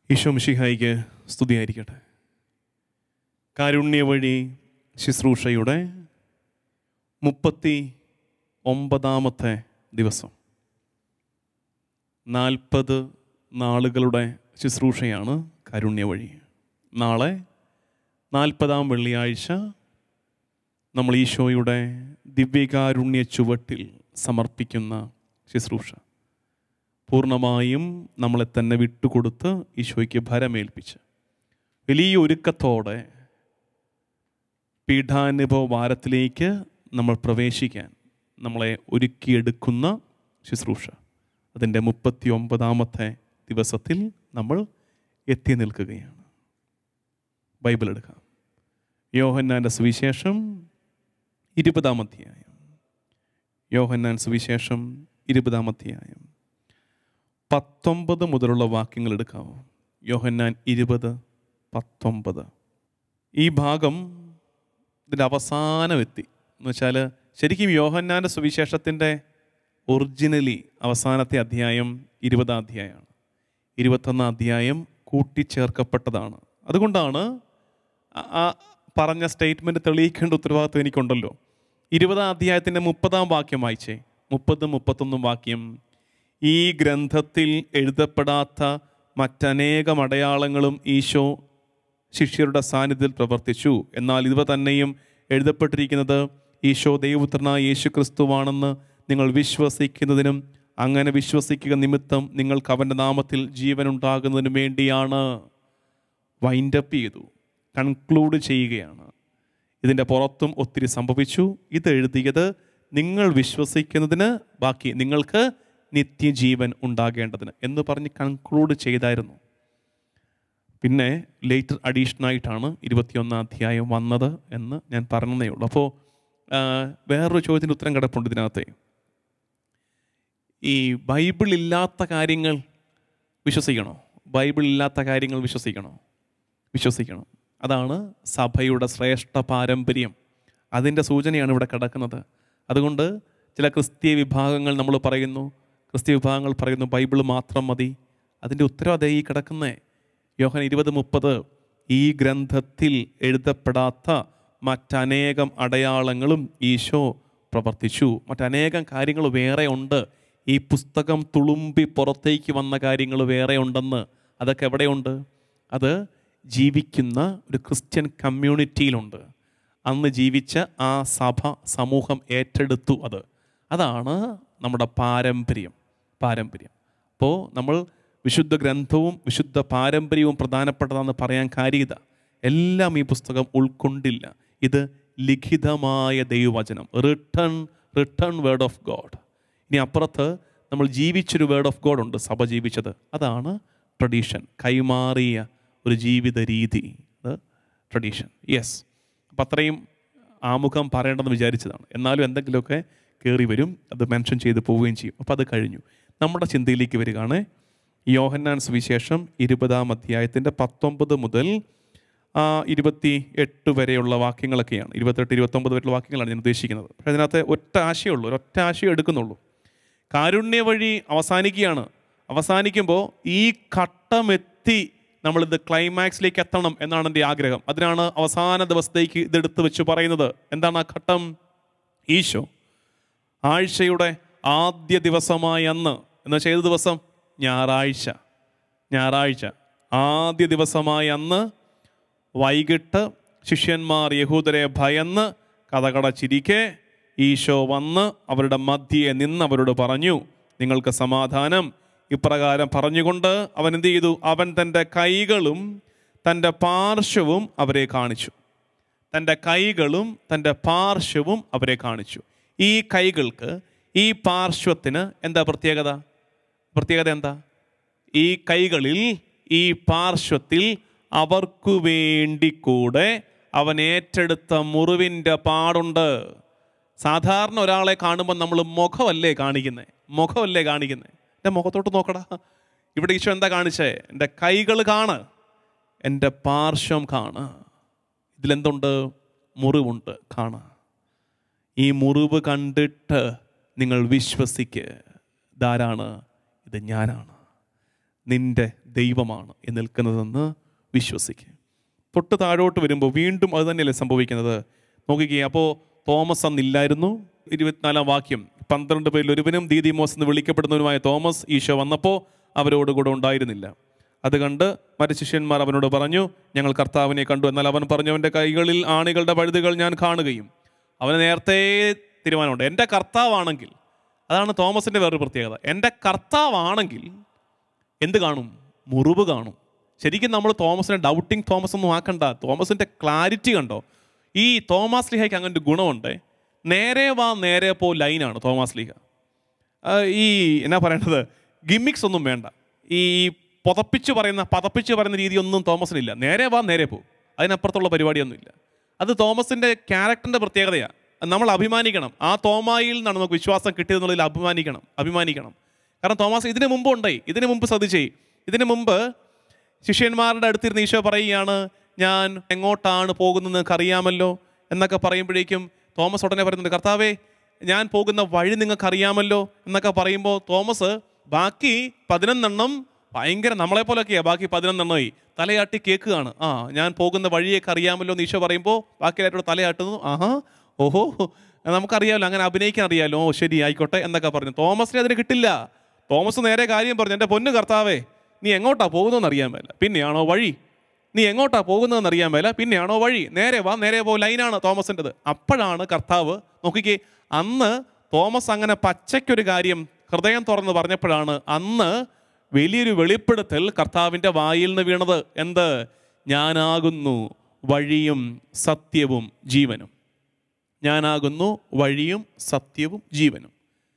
ഈശോ മിശിഹായിക്ക് സ്തുതിയായിരിക്കട്ടെ കാരുണ്യ വഴി ശുശ്രൂഷയുടെ മുപ്പത്തി ഒമ്പതാമത്തെ ദിവസം നാൽപ്പത് നാളുകളുടെ ശുശ്രൂഷയാണ് കാരുണ്യ വഴി നാളെ നാൽപ്പതാം വെള്ളിയാഴ്ച നമ്മൾ ഈശോയുടെ ദിവ്യകാരുണ്യ ചുവട്ടിൽ സമർപ്പിക്കുന്ന ശുശ്രൂഷ പൂർണ്ണമായും നമ്മളെ തന്നെ വിട്ടുകൊടുത്ത് ഈശോയ്ക്ക് ഭരമേൽപ്പിച്ച് വലിയ ഒരുക്കത്തോടെ പീഠാനുഭവ വാരത്തിലേക്ക് നമ്മൾ പ്രവേശിക്കാൻ നമ്മളെ ഒരുക്കിയെടുക്കുന്ന ശുശ്രൂഷ അതിൻ്റെ മുപ്പത്തി ഒമ്പതാമത്തെ ദിവസത്തിൽ നമ്മൾ എത്തി നിൽക്കുകയാണ് ബൈബിൾ എടുക്കാം യോഹന്നാൻ്റെ സുവിശേഷം ഇരുപതാം അധ്യായം യോഹന്നാൻ സുവിശേഷം ഇരുപതാം അധ്യായം പത്തൊമ്പത് മുതലുള്ള വാക്യങ്ങൾ എടുക്കാവോ യോഹന്നാൻ ഇരുപത് പത്തൊമ്പത് ഈ ഭാഗം ഇതിൻ്റെ അവസാനം എത്തി എന്ന് വെച്ചാൽ ശരിക്കും യോഹന്നാൻ്റെ സുവിശേഷത്തിൻ്റെ ഒറിജിനലി അവസാനത്തെ അധ്യായം ഇരുപതാം അധ്യായമാണ് ഇരുപത്തൊന്നാം അധ്യായം കൂട്ടിച്ചേർക്കപ്പെട്ടതാണ് അതുകൊണ്ടാണ് ആ- ആ പറഞ്ഞ സ്റ്റേറ്റ്മെൻറ്റ് തെളിയിക്കേണ്ട ഉത്തരവാദിത്വം എനിക്കുണ്ടല്ലോ ഇരുപതാം അധ്യായത്തിൻ്റെ മുപ്പതാം വാക്യം വായിച്ചേ മുപ്പതും മുപ്പത്തൊന്നും വാക്യം ഈ ഗ്രന്ഥത്തിൽ എഴുതപ്പെടാത്ത മറ്റനേകം അടയാളങ്ങളും ഈശോ ശിഷ്യരുടെ സാന്നിധ്യത്തിൽ പ്രവർത്തിച്ചു എന്നാൽ ഇവ തന്നെയും എഴുതപ്പെട്ടിരിക്കുന്നത് ഈശോ ദൈവപുത്രനായ യേശു ക്രിസ്തുവാണെന്ന് നിങ്ങൾ വിശ്വസിക്കുന്നതിനും അങ്ങനെ വിശ്വസിക്കുക നിമിത്തം നിങ്ങൾക്ക് അവൻ്റെ നാമത്തിൽ ജീവൻ ഉണ്ടാകുന്നതിനും വേണ്ടിയാണ് വൈൻഡപ്പ് ചെയ്തു കൺക്ലൂഡ് ചെയ്യുകയാണ് ഇതിൻ്റെ പുറത്തും ഒത്തിരി സംഭവിച്ചു ഇത് എഴുതിയത് നിങ്ങൾ വിശ്വസിക്കുന്നതിന് ബാക്കി നിങ്ങൾക്ക് നിത്യജീവൻ ഉണ്ടാകേണ്ടതിന് എന്ന് പറഞ്ഞ് കൺക്ലൂഡ് ചെയ്തായിരുന്നു പിന്നെ ലേറ്റർ അഡീഷനായിട്ടാണ് ഇരുപത്തിയൊന്നാം അധ്യായം വന്നത് എന്ന് ഞാൻ പറഞ്ഞതേ ഉള്ളൂ അപ്പോൾ വേറൊരു ചോദ്യത്തിന് ഉത്തരം കിടപ്പുണ്ട് ഇതിനകത്തെ ഈ ബൈബിൾ ഇല്ലാത്ത കാര്യങ്ങൾ വിശ്വസിക്കണോ ബൈബിൾ ഇല്ലാത്ത കാര്യങ്ങൾ വിശ്വസിക്കണോ വിശ്വസിക്കണം അതാണ് സഭയുടെ ശ്രേഷ്ഠ പാരമ്പര്യം അതിൻ്റെ സൂചനയാണ് ഇവിടെ കിടക്കുന്നത് അതുകൊണ്ട് ചില ക്രിസ്തീയ വിഭാഗങ്ങൾ നമ്മൾ പറയുന്നു ക്രിസ്തീയ വിഭാഗങ്ങൾ പറയുന്നു ബൈബിൾ മാത്രം മതി അതിൻ്റെ ഉത്തരം അതേ ഈ കിടക്കുന്നേ യോഹൻ ഇരുപത് മുപ്പത് ഈ ഗ്രന്ഥത്തിൽ എഴുതപ്പെടാത്ത മറ്റനേകം അടയാളങ്ങളും ഈശോ പ്രവർത്തിച്ചു മറ്റനേകം കാര്യങ്ങൾ വേറെ ഉണ്ട് ഈ പുസ്തകം തുളുമ്പി പുറത്തേക്ക് വന്ന കാര്യങ്ങൾ വേറെ ഉണ്ടെന്ന് അതൊക്കെ എവിടെയുണ്ട് അത് ജീവിക്കുന്ന ഒരു ക്രിസ്ത്യൻ കമ്മ്യൂണിറ്റിയിലുണ്ട് അന്ന് ജീവിച്ച ആ സഭ സമൂഹം ഏറ്റെടുത്തു അത് അതാണ് നമ്മുടെ പാരമ്പര്യം പാരമ്പര്യം അപ്പോൾ നമ്മൾ വിശുദ്ധ ഗ്രന്ഥവും വിശുദ്ധ പാരമ്പര്യവും പ്രധാനപ്പെട്ടതാണെന്ന് പറയാൻ കാര്യത എല്ലാം ഈ പുസ്തകം ഉൾക്കൊണ്ടില്ല ഇത് ലിഖിതമായ ദൈവവചനം written written word of God ഇനി അപ്പുറത്ത് നമ്മൾ ജീവിച്ചൊരു വേർഡ് ഓഫ് ഗോഡ് ഉണ്ട് സഭ ജീവിച്ചത് അതാണ് ട്രഡീഷൻ കൈമാറിയ ഒരു ജീവിത രീതി അത് ട്രഡീഷൻ യെസ് അപ്പം അത്രയും ആമുഖം പറയേണ്ടെന്ന് വിചാരിച്ചതാണ് എന്നാലും എന്തെങ്കിലുമൊക്കെ കയറി വരും അത് മെൻഷൻ ചെയ്ത് പോവുകയും ചെയ്യും അപ്പോൾ അത് കഴിഞ്ഞു നമ്മുടെ ചിന്തയിലേക്ക് വരികയാണ് യോഹന്നാൻ സുവിശേഷം ഇരുപതാം അധ്യായത്തിൻ്റെ പത്തൊമ്പത് മുതൽ ആ, ഇരുപത്തി എട്ട് വരെയുള്ള വാക്യങ്ങളൊക്കെയാണ് ഇരുപത്തെട്ട് ഇരുപത്തൊമ്പത് വരെയുള്ള വാക്യങ്ങളാണ് ഞാൻ ഉദ്ദേശിക്കുന്നത് പക്ഷേ അതിനകത്ത് ഒറ്റ ആശയമുള്ളൂ ഒരൊറ്റ ആശയം എടുക്കുന്നുള്ളൂ കാരുണ്യ വഴി അവസാനിക്കുകയാണ് അവസാനിക്കുമ്പോൾ ഈ ഘട്ടമെത്തി നമ്മളിത് ക്ലൈമാക്സിലേക്ക് എത്തണം എന്നാണ് എൻ്റെ ആഗ്രഹം അതിനാണ് അവസാന ദിവസത്തേക്ക് ഇതെടുത്ത് വെച്ച് പറയുന്നത് എന്താണ് ആ ഘട്ടം ഈശോ ആഴ്ചയുടെ ആദ്യ ദിവസമായ അന്ന് എന്ന് വെച്ചാൽ ഏത് ദിവസം ഞായറാഴ്ച ഞായറാഴ്ച ആദ്യ ദിവസമായ അന്ന് വൈകിട്ട് ശിഷ്യന്മാർ യഹൂദരെ ഭയന്ന് കഥകടച്ചിരിക്കെ ഈശോ വന്ന് അവരുടെ മധ്യയെ നിന്ന് അവരോട് പറഞ്ഞു നിങ്ങൾക്ക് സമാധാനം ഇപ്രകാരം പറഞ്ഞുകൊണ്ട് അവൻ എന്ത് ചെയ്തു അവൻ തൻ്റെ കൈകളും തൻ്റെ പാർശ്വവും അവരെ കാണിച്ചു തൻ്റെ കൈകളും തൻ്റെ പാർശ്വവും അവരെ കാണിച്ചു ഈ കൈകൾക്ക് ഈ പാർശ്വത്തിന് എന്താ പ്രത്യേകത പ്രത്യേകത എന്താ ഈ കൈകളിൽ ഈ പാർശ്വത്തിൽ അവർക്കു വേണ്ടി കൂടെ അവൻ ഏറ്റെടുത്ത മുറിവിൻ്റെ പാടുണ്ട് സാധാരണ ഒരാളെ കാണുമ്പോൾ നമ്മൾ മുഖമല്ലേ കാണിക്കുന്നത് മുഖമല്ലേ കാണിക്കുന്നത് എൻ്റെ മുഖത്തോട്ട് നോക്കടാ ഇവിടെ ഈശോ എന്താ കാണിച്ചേ എൻ്റെ കൈകൾ കാണ് എൻ്റെ പാർശ്വം കാണ് ഇതിലെന്തുണ്ട് മുറിവുണ്ട് കാണ് ഈ മുറിവ് കണ്ടിട്ട് നിങ്ങൾ വിശ്വസിക്ക് ഇതാരാണ് ഇത് ഞാനാണ് നിന്റെ ദൈവമാണ് ഈ നിൽക്കുന്നതെന്ന് വിശ്വസിക്കുക തൊട്ട് താഴോട്ട് വരുമ്പോൾ വീണ്ടും അത് തന്നെയല്ലേ സംഭവിക്കുന്നത് നോക്കിക്കേ അപ്പോൾ തോമസ് അന്നില്ലായിരുന്നു ഇരുപത്തിനാലാം വാക്യം പന്ത്രണ്ട് പേരിൽ ഒരുവനും ദീദിമോസ് എന്ന് വിളിക്കപ്പെടുന്നവനുമായ തോമസ് ഈശോ വന്നപ്പോൾ അവരോട് കൂടെ ഉണ്ടായിരുന്നില്ല അത് കണ്ട് മറ്റു ശിഷ്യന്മാർ അവനോട് പറഞ്ഞു ഞങ്ങൾ കർത്താവിനെ കണ്ടു എന്നാൽ അവൻ പറഞ്ഞു അവൻ്റെ കൈകളിൽ ആണികളുടെ പഴുതുകൾ ഞാൻ കാണുകയും അവന് നേരത്തെ തീരുമാനമുണ്ട് എൻ്റെ കർത്താവാണെങ്കിൽ അതാണ് തോമസിൻ്റെ വേറൊരു പ്രത്യേകത എൻ്റെ കർത്താവാണെങ്കിൽ എന്ത് കാണും മുറിവ് കാണും ശരിക്കും നമ്മൾ തോമസിനെ ഡൗട്ടിങ് തോമസ് ഒന്നും ആക്കണ്ട തോമസിൻ്റെ ക്ലാരിറ്റി കണ്ടോ ഈ തോമസ് ലിഹയ്ക്ക് അങ്ങനെ ഒരു ഗുണമുണ്ട് നേരെ വാ നേരെ പോ ലൈനാണ് തോമസ് ലിഹ ആ, ഈ എന്നാ പറയേണ്ടത് ഗിമ്മിക്സ് ഒന്നും വേണ്ട ഈ പുതപ്പിച്ച് പറയുന്ന പതപ്പിച്ച് പറയുന്ന രീതിയൊന്നും തോമസിനില്ല നേരെ വാ നേരെ പോ അതിനപ്പുറത്തുള്ള പരിപാടിയൊന്നുമില്ല അത് തോമസിൻ്റെ ക്യാരക്ടറിൻ്റെ പ്രത്യേകതയാണ് നമ്മൾ അഭിമാനിക്കണം ആ തോമായിൽ നിന്നാണ് നമുക്ക് വിശ്വാസം കിട്ടിയതെന്നുള്ളതിൽ അഭിമാനിക്കണം അഭിമാനിക്കണം കാരണം തോമസ് ഇതിനു മുമ്പ് ഉണ്ടായി ഇതിനു മുമ്പ് ശ്രദ്ധിച്ചേ ഇതിനു മുമ്പ് ശിഷ്യന്മാരുടെ അടുത്തിരുന്ന് ഈശോ പറയുകയാണ് ഞാൻ എങ്ങോട്ടാണ് പോകുന്നത് നിങ്ങൾക്ക് അറിയാമല്ലോ എന്നൊക്കെ പറയുമ്പോഴേക്കും തോമസ് ഉടനെ പറയുന്നുണ്ട് കർത്താവേ ഞാൻ പോകുന്ന വഴി നിങ്ങൾക്ക് അറിയാമല്ലോ എന്നൊക്കെ പറയുമ്പോൾ തോമസ് ബാക്കി പതിനൊന്നെണ്ണം ഭയങ്കര നമ്മളെ പോലൊക്കെയാ ബാക്കി പതിനൊന്നെണ്ണമായി തലയാട്ടി കേൾക്കുകയാണ് ആ ഞാൻ പോകുന്ന വഴിയൊക്കെ അറിയാമല്ലോ എന്ന് ഈശോ പറയുമ്പോൾ ബാക്കി എല്ലാവരോട് തലയാട്ടുന്നു ആഹാ ഓഹോ നമുക്കറിയാമല്ലോ അങ്ങനെ അഭിനയിക്കാൻ അറിയാമല്ലോ ഓ ശരി ആയിക്കോട്ടെ എന്നൊക്കെ പറഞ്ഞു തോമസിനെ അതിന് കിട്ടില്ല തോമസ് നേരെ കാര്യം പറഞ്ഞു എൻ്റെ പൊന്നു കർത്താവേ നീ എങ്ങോട്ടാ പോകുന്നതെന്ന് അറിയാൻ മേല പിന്നെയാണോ വഴി നീ എങ്ങോട്ടാ പോകുന്നതെന്ന് അറിയാൻ മേല പിന്നെയാണോ വഴി നേരെ വാ നേരെ പോ ലൈനാണ് തോമസിൻ്റെത് അപ്പോഴാണ് കർത്താവ് നോക്കിക്കേ അന്ന് തോമസ് അങ്ങനെ പച്ചയ്ക്കൊരു കാര്യം ഹൃദയം തുറന്ന് പറഞ്ഞപ്പോഴാണ് അന്ന് വലിയൊരു വെളിപ്പെടുത്തൽ കർത്താവിൻ്റെ വായിൽ നിന്ന് വീണത് എന്ത് ഞാനാകുന്നു വഴിയും സത്യവും ജീവനും ഞാനാകുന്നു വഴിയും സത്യവും ജീവനും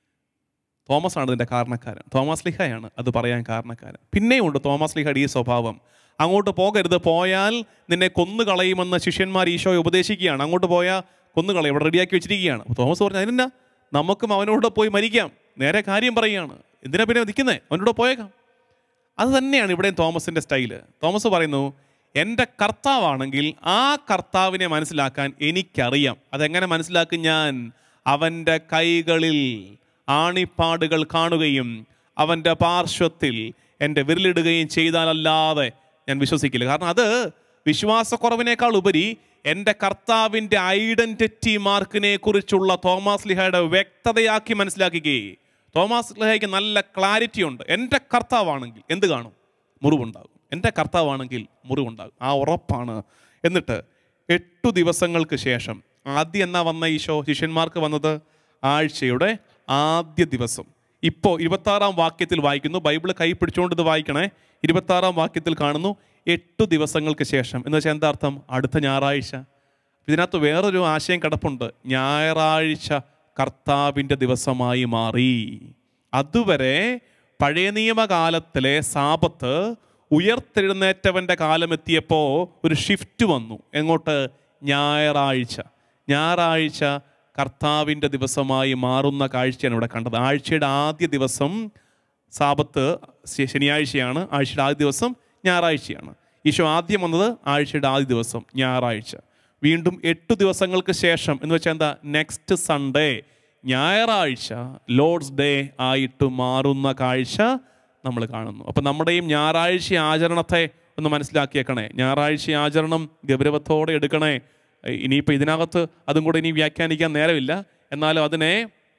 തോമസ് ആണ് ഇതിൻ്റെ കാരണക്കാരൻ തോമസ് ലിഹയാണ് അത് പറയാൻ കാരണക്കാരൻ പിന്നെയുണ്ട് തോമസ് ലിഹയുടെ ഈ സ്വഭാവം അങ്ങോട്ട് പോകരുത് പോയാൽ നിന്നെ കൊന്നുകളയുമെന്ന് ശിഷ്യന്മാർ ഈശോയെ ഉപദേശിക്കുകയാണ് അങ്ങോട്ട് പോയാൽ കൊന്നുകളയും ഇവിടെ റെഡിയാക്കി വെച്ചിരിക്കുകയാണ് അപ്പോൾ തോമസ് പറഞ്ഞു അതിനെന്നാ നമുക്കും അവനോട് പോയി മരിക്കാം നേരെ കാര്യം പറയുകയാണ് എന്തിനാ പിന്നെ നിൽക്കുന്നേ അവനോട് പോയേക്കാം അത് തന്നെയാണ് ഇവിടെയും തോമസിൻ്റെ സ്റ്റൈല് തോമസ് പറയുന്നു എൻ്റെ കർത്താവാണെങ്കിൽ ആ കർത്താവിനെ മനസ്സിലാക്കാൻ എനിക്കറിയാം അതെങ്ങനെ മനസ്സിലാക്കും ഞാൻ അവൻ്റെ കൈകളിൽ ആണിപ്പാടുകൾ കാണുകയും അവൻ്റെ പാർശ്വത്തിൽ എൻ്റെ വിരലിടുകയും ചെയ്താലല്ലാതെ ഞാൻ വിശ്വസിക്കില്ല കാരണം അത് വിശ്വാസക്കുറവിനേക്കാൾ ഉപരി എൻ്റെ കർത്താവിൻ്റെ ഐഡൻറ്റിറ്റി മാർക്കിനെ കുറിച്ചുള്ള തോമസ് ലിഹയുടെ വ്യക്തതയാക്കി മനസ്സിലാക്കുകയെ തോമസ് ലിഹയ്ക്ക് നല്ല ക്ലാരിറ്റി ഉണ്ട് എൻ്റെ കർത്താവാണെങ്കിൽ എന്ത് കാണും മുറിവുണ്ടാകും എൻ്റെ കർത്താവാണെങ്കിൽ മുറിവുണ്ടാകും ആ ഉറപ്പാണ് എന്നിട്ട് എട്ടു ദിവസങ്ങൾക്ക് ശേഷം ആദ്യം എന്നാ വന്ന ഈശോ ശിഷ്യന്മാർക്ക് വന്നത് ആഴ്ചയുടെ ആദ്യ ദിവസം ഇപ്പോൾ ഇരുപത്താറാം വാക്യത്തിൽ വായിക്കുന്നു ബൈബിൾ കൈ പിടിച്ചുകൊണ്ട് ഇത് വായിക്കണേ ഇരുപത്താറാം വാക്യത്തിൽ കാണുന്നു എട്ടു ദിവസങ്ങൾക്ക് ശേഷം എന്ന് വെച്ചാൽ എന്താ അർത്ഥം അടുത്ത ഞായറാഴ്ച ഇതിനകത്ത് വേറൊരു ആശയം കിടപ്പുണ്ട് ഞായറാഴ്ച കർത്താവിൻ്റെ ദിവസമായി മാറി അതുവരെ പഴയ നിയമകാലത്തിലെ സാപത്ത് ഉയർത്തെഴുന്നേറ്റവൻ്റെ കാലം എത്തിയപ്പോൾ ഒരു ഷിഫ്റ്റ് വന്നു എങ്ങോട്ട് ഞായറാഴ്ച ഞായറാഴ്ച കർത്താവിൻ്റെ ദിവസമായി മാറുന്ന കാഴ്ചയാണ് ഇവിടെ കണ്ടത് ആഴ്ചയുടെ ആദ്യ ദിവസം സാപത്ത് ശ- ശനിയാഴ്ചയാണ് ആഴ്ചയുടെ ആദ്യ ദിവസം ഞായറാഴ്ചയാണ് ഈശോ ആദ്യം വന്നത് ആഴ്ചയുടെ ആദ്യ ദിവസം ഞായറാഴ്ച വീണ്ടും എട്ട് ദിവസങ്ങൾക്ക് ശേഷം എന്ന് വെച്ചാൽ എന്താ നെക്സ്റ്റ് സൺഡേ ഞായറാഴ്ച ലോർഡ്സ് ഡേ ആയിട്ട് മാറുന്ന കാഴ്ച നമ്മൾ കാണുന്നു അപ്പം നമ്മുടെയും ഞായറാഴ്ച ആചരണത്തെ ഒന്ന് മനസ്സിലാക്കിയേക്കണേ ഞായറാഴ്ച ആചരണം ഗൗരവത്തോടെ എടുക്കണേ ഇനിയിപ്പോൾ ഇതിനകത്ത് അതും കൂടെ ഇനി വ്യാഖ്യാനിക്കാൻ നേരമില്ല എന്നാലും അതിനെ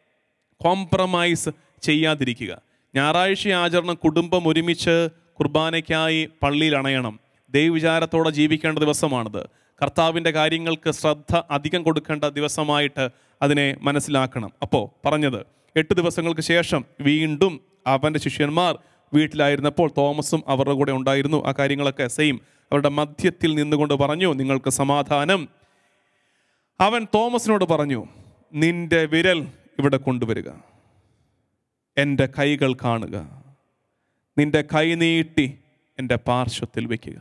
കോംപ്രമൈസ് ചെയ്യാതിരിക്കുക ഞായറാഴ്ച ആചരണം കുടുംബം ഒരുമിച്ച് കുർബാനയ്ക്കായി പള്ളിയിൽ അണയണം ദൈവവിചാരത്തോടെ ജീവിക്കേണ്ട ദിവസമാണിത് കർത്താവിൻ്റെ കാര്യങ്ങൾക്ക് ശ്രദ്ധ അധികം കൊടുക്കേണ്ട ദിവസമായിട്ട് അതിനെ മനസ്സിലാക്കണം അപ്പോൾ പറഞ്ഞത് എട്ട് ദിവസങ്ങൾക്ക് ശേഷം വീണ്ടും അവൻ്റെ ശിഷ്യന്മാർ വീട്ടിലായിരുന്നപ്പോൾ തോമസും അവരുടെ കൂടെ ഉണ്ടായിരുന്നു ആ കാര്യങ്ങളൊക്കെ സെയിം അവരുടെ മധ്യത്തിൽ നിന്നുകൊണ്ട് പറഞ്ഞു നിങ്ങൾക്ക് സമാധാനം അവൻ തോമസിനോട് പറഞ്ഞു നിന്റെ വിരൽ ഇവിടെ കൊണ്ടുവരിക എൻ്റെ കൈകൾ കാണുക നിന്റെ കൈ നീട്ടി എൻ്റെ പാർശ്വത്തിൽ വയ്ക്കുക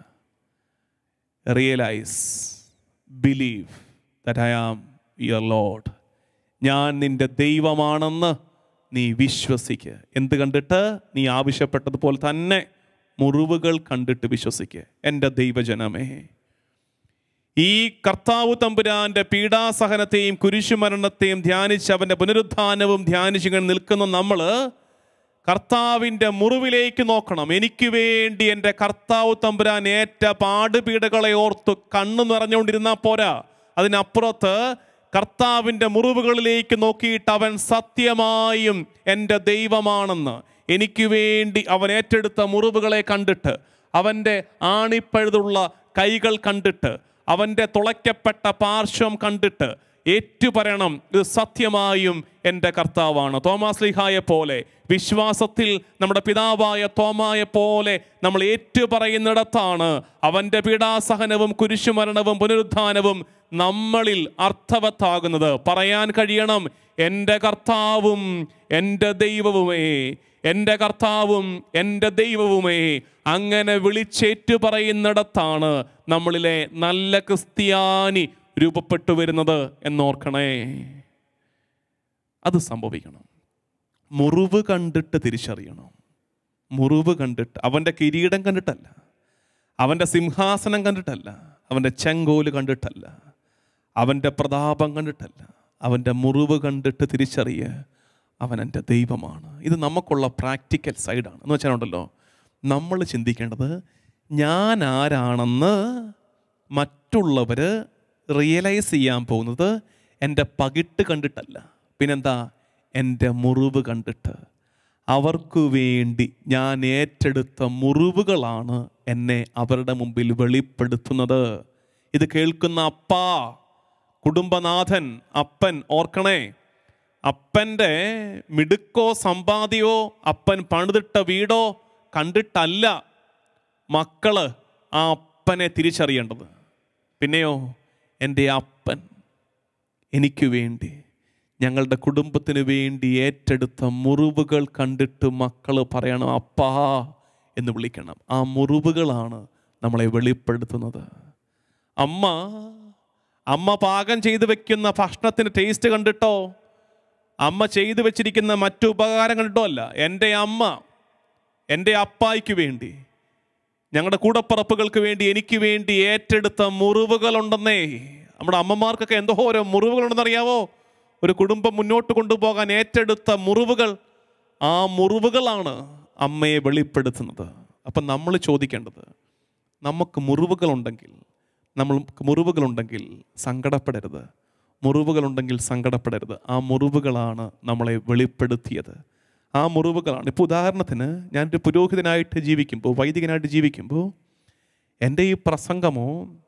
realise believe that I am your lord ഞാൻ നിന്റെ ദൈവമാണെന്ന് നീ വിശ്വസിക്കുക എന്ത് കണ്ടിട്ട് നീ ആവശ്യപ്പെട്ടതുപോലെ തന്നെ മുറിവുകൾ കണ്ടിട്ട് വിശ്വസിക്കുക എൻ്റെ ദൈവജനമേ ഈ കർത്താവ് തമ്പുരാന്റെ പീഡാസഹനത്തെയും കുരിശുമരണത്തെയും ധ്യാനിച്ച് അവൻ്റെ പുനരുത്ഥാനവും ധ്യാനിച്ച് ഇങ്ങനെ നിൽക്കുന്ന നമ്മൾ കർത്താവിൻ്റെ മുറിവിലേക്ക് നോക്കണം എനിക്ക് വേണ്ടി എൻ്റെ കർത്താവ് തമ്പുരാൻ ഏറ്റ പാടുപീടുകളെ ഓർത്ത് കണ്ണു നിറഞ്ഞുകൊണ്ടിരുന്നാൽ പോരാ അതിനപ്പുറത്ത് കർത്താവിൻ്റെ മുറിവുകളിലേക്ക് നോക്കിയിട്ട് അവൻ സത്യമായും എൻ്റെ ദൈവമാണെന്ന് എനിക്ക് വേണ്ടി അവൻ ഏറ്റെടുത്ത മുറിവുകളെ കണ്ടിട്ട് അവൻ്റെ ആണിപ്പഴുതുള്ള കൈകൾ കണ്ടിട്ട് അവൻ്റെ തുളയ്ക്കപ്പെട്ട പാർശ്വം കണ്ടിട്ട് ഏറ്റുപറയണം ഇത് സത്യമായും എൻ്റെ കർത്താവാണ് തോമാസ് ലിഹായെ പോലെ വിശ്വാസത്തിൽ നമ്മുടെ പിതാവായ തോമായെ പോലെ നമ്മൾ ഏറ്റുപറയുന്നിടത്താണ് അവൻ്റെ പീഡാസഹനവും കുരിശുമരണവും പുനരുത്ഥാനവും നമ്മളിൽ അർത്ഥവത്താകുന്നത് പറയാൻ കഴിയണം എൻ്റെ കർത്താവും എൻ്റെ ദൈവവുമേ എൻ്റെ കർത്താവും എൻ്റെ ദൈവവുമേ അങ്ങനെ വിളിച്ചേറ്റു പറയുന്നിടത്താണ് നമ്മളിലെ നല്ല ക്രിസ്ത്യാനി രൂപപ്പെട്ടു വരുന്നത് എന്നോർക്കണേ അത് സംഭവിക്കണം മുറിവ് കണ്ടിട്ട് തിരിച്ചറിയണം മുറിവ് കണ്ടിട്ട് അവൻ്റെ കിരീടം കണ്ടിട്ടല്ല അവൻ്റെ സിംഹാസനം കണ്ടിട്ടല്ല അവൻ്റെ ചെങ്കോല് കണ്ടിട്ടല്ല അവൻ്റെ പ്രതാപം കണ്ടിട്ടല്ല അവൻ്റെ മുറിവ് കണ്ടിട്ട് തിരിച്ചറിയ അവൻ എൻ്റെ ദൈവമാണ് ഇത് നമുക്കുള്ള പ്രാക്ടിക്കൽ സൈഡാണ് എന്ന് വെച്ചാലുണ്ടല്ലോ നമ്മൾ ചിന്തിക്കേണ്ടത് ഞാൻ ആരാണെന്ന് മറ്റുള്ളവർ റിയലൈസ് ചെയ്യാൻ പോകുന്നത് എൻ്റെ പകിട്ട് കണ്ടിട്ടല്ല പിന്നെന്താ എൻ്റെ മുറിവ് കണ്ടിട്ട് അവർക്ക് വേണ്ടി ഞാൻ ഏറ്റെടുത്ത മുറിവുകളാണ് എന്നെ അവരുടെ മുമ്പിൽ വെളിപ്പെടുത്തുന്നത് ഇത് കേൾക്കുന്ന അപ്പാ കുടുംബനാഥൻ അപ്പൻ ഓർക്കണേ അപ്പൻ്റെ മിടുക്കോ സമ്പാദ്യമോ അപ്പൻ പണിതിട്ട വീടോ കണ്ടിട്ടല്ല മക്കള് ആ അപ്പനെ തിരിച്ചറിയേണ്ടത് പിന്നെയോ എൻ്റെ അപ്പൻ എനിക്ക് വേണ്ടി ഞങ്ങളുടെ കുടുംബത്തിന് വേണ്ടി ഏറ്റെടുത്ത മുറിവുകൾ കണ്ടിട്ട് മക്കൾ പറയണം അപ്പാ എന്ന് വിളിക്കണം ആ മുറിവുകളാണ് നമ്മളെ വെളിപ്പെടുത്തുന്നത് അമ്മ അമ്മ പാകം ചെയ്തു വെക്കുന്ന ഭക്ഷണത്തിന് ടേസ്റ്റ് കണ്ടിട്ടോ അമ്മ ചെയ്തു വെച്ചിരിക്കുന്ന മറ്റു ഉപകാരം കണ്ടിട്ടോ അല്ല എൻ്റെ അമ്മ എൻ്റെ അപ്പായ്ക്ക് വേണ്ടി ഞങ്ങളുടെ കൂടപ്പറപ്പുകൾക്ക് വേണ്ടി എനിക്ക് വേണ്ടി ഏറ്റെടുത്ത മുറിവുകളുണ്ടെന്നേ നമ്മുടെ അമ്മമാർക്കൊക്കെ എന്തോ ഓരോ മുറിവുകളുണ്ടെന്നറിയാവോ ഒരു കുടുംബം മുന്നോട്ട് കൊണ്ടുപോകാൻ ഏറ്റെടുത്ത മുറിവുകൾ ആ മുറിവുകളാണ് അമ്മയെ വെളിപ്പെടുത്തുന്നത് അപ്പം നമ്മൾ ചോദിക്കേണ്ടത് നമുക്ക് മുറിവുകളുണ്ടെങ്കിൽ നമ്മൾ മുറിവുകളുണ്ടെങ്കിൽ സങ്കടപ്പെടരുത് മുറിവുകളുണ്ടെങ്കിൽ സങ്കടപ്പെടരുത് ആ മുറിവുകളാണ് നമ്മളെ വെളിപ്പെടുത്തിയത് ആ മുറിവുകളാണ് ഇപ്പോൾ ഉദാഹരണത്തിന് ഞാനൊരു പുരോഹിതനായിട്ട് ജീവിക്കുമ്പോൾ വൈദികനായിട്ട് ജീവിക്കുമ്പോൾ എൻ്റെ ഈ പ്രസംഗമോ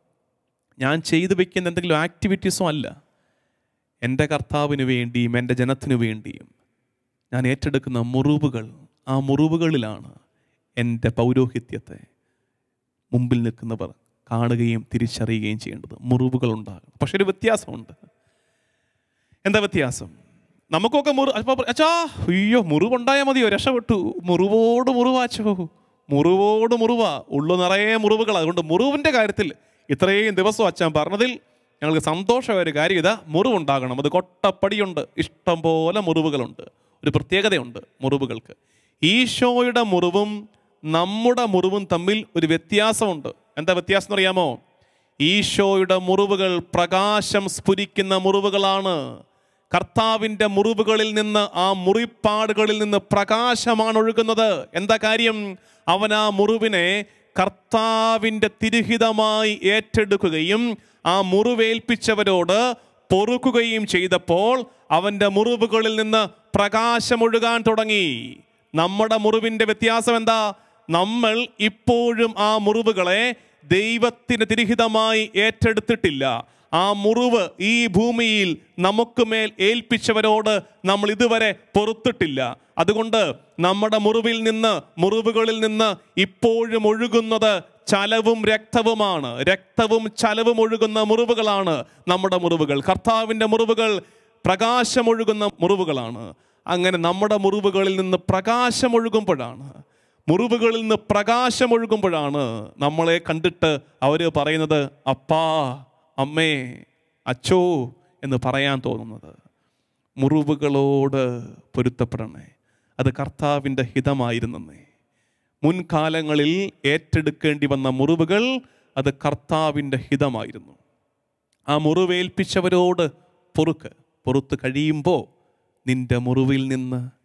ഞാൻ ചെയ്തു വെക്കുന്ന എന്തെങ്കിലും ആക്ടിവിറ്റീസോ അല്ല എൻ്റെ കർത്താവിന് വേണ്ടിയും എൻ്റെ ജനത്തിനു വേണ്ടിയും ഞാൻ ഏറ്റെടുക്കുന്ന മുറിവുകൾ ആ മുറിവുകളിലാണ് എൻ്റെ പൗരോഹിത്യത്തെ മുമ്പിൽ നിൽക്കുന്നവർ കാണുകയും തിരിച്ചറിയുകയും ചെയ്യേണ്ടത് മുറിവുകൾ ഉണ്ടാകും പക്ഷെ ഒരു വ്യത്യാസമുണ്ട് എന്താ വ്യത്യാസം നമുക്കൊക്കെ മുറി അപ്പൊ അച്ഛാ അയ്യോ മുറിവുണ്ടായാൽ മതിയോ രക്ഷപ്പെട്ടു മുറിവോട് മുറിവാച്ചോ മുറിവോട് മുറിവാ ഉള്ളു നിറയെ മുറിവുകൾ അതുകൊണ്ട് മുറിവിൻ്റെ കാര്യത്തിൽ ഇത്രയും ദിവസം അച്ഛൻ പറഞ്ഞതിൽ ഞങ്ങൾക്ക് സന്തോഷമായ ഒരു കാര്യം ഇതാ മുറിവുണ്ടാകണം അത് കൊട്ടപ്പടിയുണ്ട് ഇഷ്ടം പോലെ മുറിവുകളുണ്ട് ഒരു പ്രത്യേകതയുണ്ട് മുറിവുകൾക്ക് ഈശോയുടെ മുറിവും നമ്മുടെ മുറിവും തമ്മിൽ ഒരു വ്യത്യാസമുണ്ട് എന്താ വ്യത്യാസം എന്ന് അറിയാമോ ഈശോയുടെ മുറിവുകൾ പ്രകാശം സ്ഫുരിക്കുന്ന മുറിവുകളാണ് കർത്താവിൻ്റെ മുറിവുകളിൽ നിന്ന് ആ മുറിപ്പാടുകളിൽ നിന്ന് പ്രകാശമാണ് ഒഴുകുന്നത് എന്താ കാര്യം അവൻ ആ മുറിവിനെ കർത്താവിൻ്റെ തിരുഹിതമായി ഏറ്റെടുക്കുകയും ആ മുറിവേൽപ്പിച്ചവരോട് പൊറുക്കുകയും ചെയ്തപ്പോൾ അവൻ്റെ മുറിവുകളിൽ നിന്ന് പ്രകാശമൊഴുകാൻ തുടങ്ങി നമ്മുടെ മുറിവിൻ്റെ വ്യത്യാസം എന്താ നമ്മൾ ഇപ്പോഴും ആ മുറിവുകളെ ദൈവത്തിന് തിരിഹിതമായി ഏറ്റെടുത്തിട്ടില്ല ആ മുറിവ് ഈ ഭൂമിയിൽ നമുക്ക് മേൽ ഏൽപ്പിച്ചവരോട് നമ്മൾ ഇതുവരെ പൊറുത്തിട്ടില്ല അതുകൊണ്ട് നമ്മുടെ മുറിവിൽ നിന്ന് മുറിവുകളിൽ നിന്ന് ഇപ്പോഴും ഒഴുകുന്നത് ചലവും രക്തവുമാണ് രക്തവും ചലവും ഒഴുകുന്ന മുറിവുകളാണ് നമ്മുടെ മുറിവുകൾ കർത്താവിൻ്റെ മുറിവുകൾ പ്രകാശമൊഴുകുന്ന മുറിവുകളാണ് അങ്ങനെ നമ്മുടെ മുറിവുകളിൽ നിന്ന് പ്രകാശമൊഴുകുമ്പോഴാണ് മുറിവുകളിൽ നിന്ന് പ്രകാശമൊഴുകുമ്പോഴാണ് നമ്മളെ കണ്ടിട്ട് അവർ പറയുന്നത് അപ്പാ അമ്മേ അച്ചോ എന്ന് പറയാൻ തോന്നുന്നത് മുറിവുകളോട് പൊരുത്തപ്പെടണേ അത് കർത്താവിൻ്റെ ഹിതമായിരുന്നേ മുൻകാലങ്ങളിൽ ഏറ്റെടുക്കേണ്ടി വന്ന മുറിവുകൾ അത് കർത്താവിൻ്റെ ഹിതമായിരുന്നു ആ മുറിവേൽപ്പിച്ചവരോട് പൊറുക്ക് പൊറുത്ത് കഴിയുമ്പോൾ നിന്റെ മുറിവിൽ നിന്ന്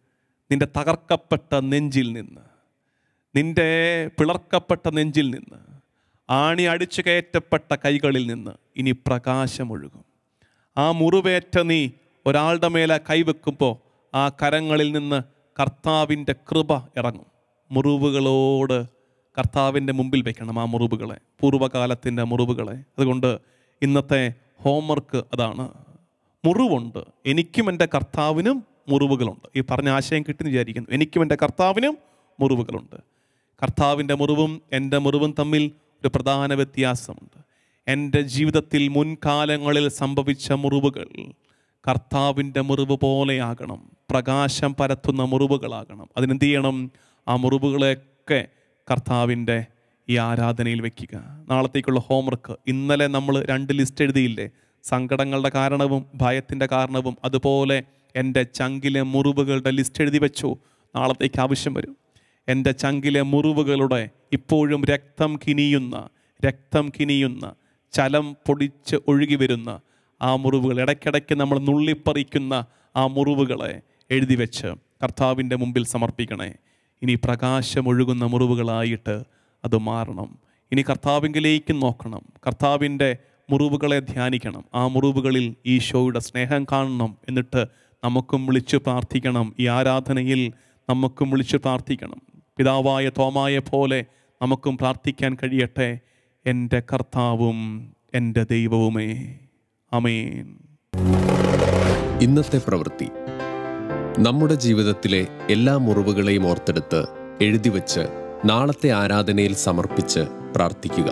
നിന്റെ തകർക്കപ്പെട്ട നെഞ്ചിൽ നിന്ന് നിന്റെ പിളർക്കപ്പെട്ട നെഞ്ചിൽ നിന്ന് ആണി അടിച്ചു കയറ്റപ്പെട്ട കൈകളിൽ നിന്ന് ഇനി പ്രകാശമൊഴുകും ആ മുറിവേറ്റ നീ ഒരാളുടെ മേലെ കൈവെക്കുമ്പോൾ ആ കരങ്ങളിൽ നിന്ന് കർത്താവിൻ്റെ കൃപ ഇറങ്ങും മുറിവുകളോട് കർത്താവിൻ്റെ മുമ്പിൽ വെക്കണം ആ മുറിവുകളെ പൂർവ്വകാലത്തിൻ്റെ മുറിവുകളെ അതുകൊണ്ട് ഇന്നത്തെ ഹോംവർക്ക് അതാണ് മുറിവുണ്ട് എനിക്കും എൻ്റെ കർത്താവിനും മുറിവുകളുണ്ട് ഈ പറഞ്ഞ ആശയം കിട്ടുന്ന വിചാരിക്കുന്നു എനിക്കും എൻ്റെ കർത്താവിനും മുറിവുകളുണ്ട് കർത്താവിൻ്റെ മുറിവും എൻ്റെ മുറിവും തമ്മിൽ ഒരു പ്രധാന വ്യത്യാസമുണ്ട് എൻ്റെ ജീവിതത്തിൽ മുൻകാലങ്ങളിൽ സംഭവിച്ച മുറിവുകൾ കർത്താവിൻ്റെ മുറിവ് പോലെയാകണം പ്രകാശം പരത്തുന്ന മുറിവുകളാകണം അതിനെന്ത് ചെയ്യണം ആ മുറിവുകളെയൊക്കെ കർത്താവിൻ്റെ ഈ ആരാധനയിൽ വെക്കുക നാളത്തേക്കുള്ള ഹോംവർക്ക് ഇന്നലെ നമ്മൾ രണ്ട് ലിസ്റ്റ് എഴുതിയില്ലേ സങ്കടങ്ങളുടെ കാരണവും ഭയത്തിൻ്റെ കാരണവും അതുപോലെ എൻ്റെ ചങ്കിലെ മുറിവുകളുടെ ലിസ്റ്റ് എഴുതി വെച്ചു നാളത്തേക്ക് ആവശ്യം വരും എൻ്റെ ചങ്കിലെ മുറിവുകളുടെ ഇപ്പോഴും രക്തം കിനിയുന്ന രക്തം കിനിയുന്ന ചലം പൊടിച്ച് ഒഴുകി വരുന്ന ആ മുറിവുകൾ ഇടയ്ക്കിടയ്ക്ക് നമ്മൾ നുള്ളിപ്പറിക്കുന്ന ആ മുറിവുകളെ എഴുതി വെച്ച് കർത്താവിൻ്റെ മുമ്പിൽ സമർപ്പിക്കണേ ഇനി പ്രകാശമൊഴുകുന്ന മുറിവുകളായിട്ട് അത് മാറണം ഇനി കർത്താവിങ്കിലേക്ക് നോക്കണം കർത്താവിൻ്റെ മുറിവുകളെ ധ്യാനിക്കണം ആ മുറിവുകളിൽ ഈശോയുടെ സ്നേഹം കാണണം എന്നിട്ട് നമുക്കും വിളിച്ചു പ്രാർത്ഥിക്കണം ഈ ആരാധനയിൽ നമുക്കും വിളിച്ചു പ്രാർത്ഥിക്കണം പിതാവായ തോമായ പോലെ നമുക്കും പ്രാർത്ഥിക്കാൻ കഴിയട്ടെ എൻ്റെ കർത്താവും എൻ്റെ ദൈവവുമേ അമേൻ ഇന്നത്തെ പ്രവൃത്തി നമ്മുടെ ജീവിതത്തിലെ എല്ലാ മുറിവുകളെയും ഓർത്തെടുത്ത് എഴുതിവെച്ച് നാളത്തെ ആരാധനയിൽ സമർപ്പിച്ച് പ്രാർത്ഥിക്കുക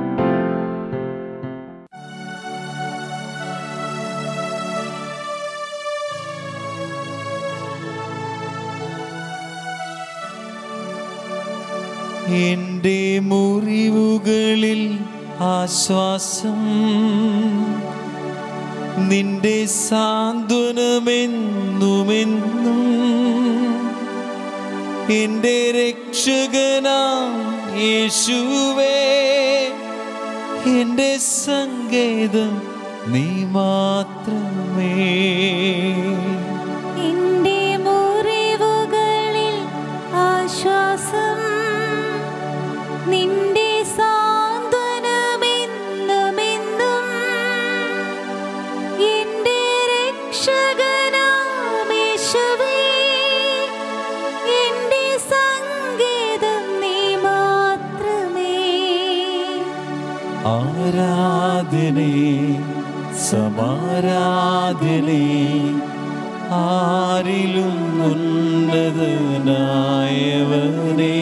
എന്റെ മുറിവുകളിൽ ആശ്വാസം നിന്റെ സാന്ത്വനമെന്നുമെന്നും എന്റെ രക്ഷകനാം യേശുവേ എന്റെ സങ്കേതം നീ മാത്രമേ എന്റെ മുറിവുകളിൽ ആശ്വാസം നിന്റെ സാന്ത്വനമെന്നുമെന്നും എന്റെ രക്ഷകനാമേശുവേ എന്റെ സങ്കേതം നീ മാത്രമേ ആരാധനേ സമാരാധനേ ആരിലും ഉന്നതനായവനെ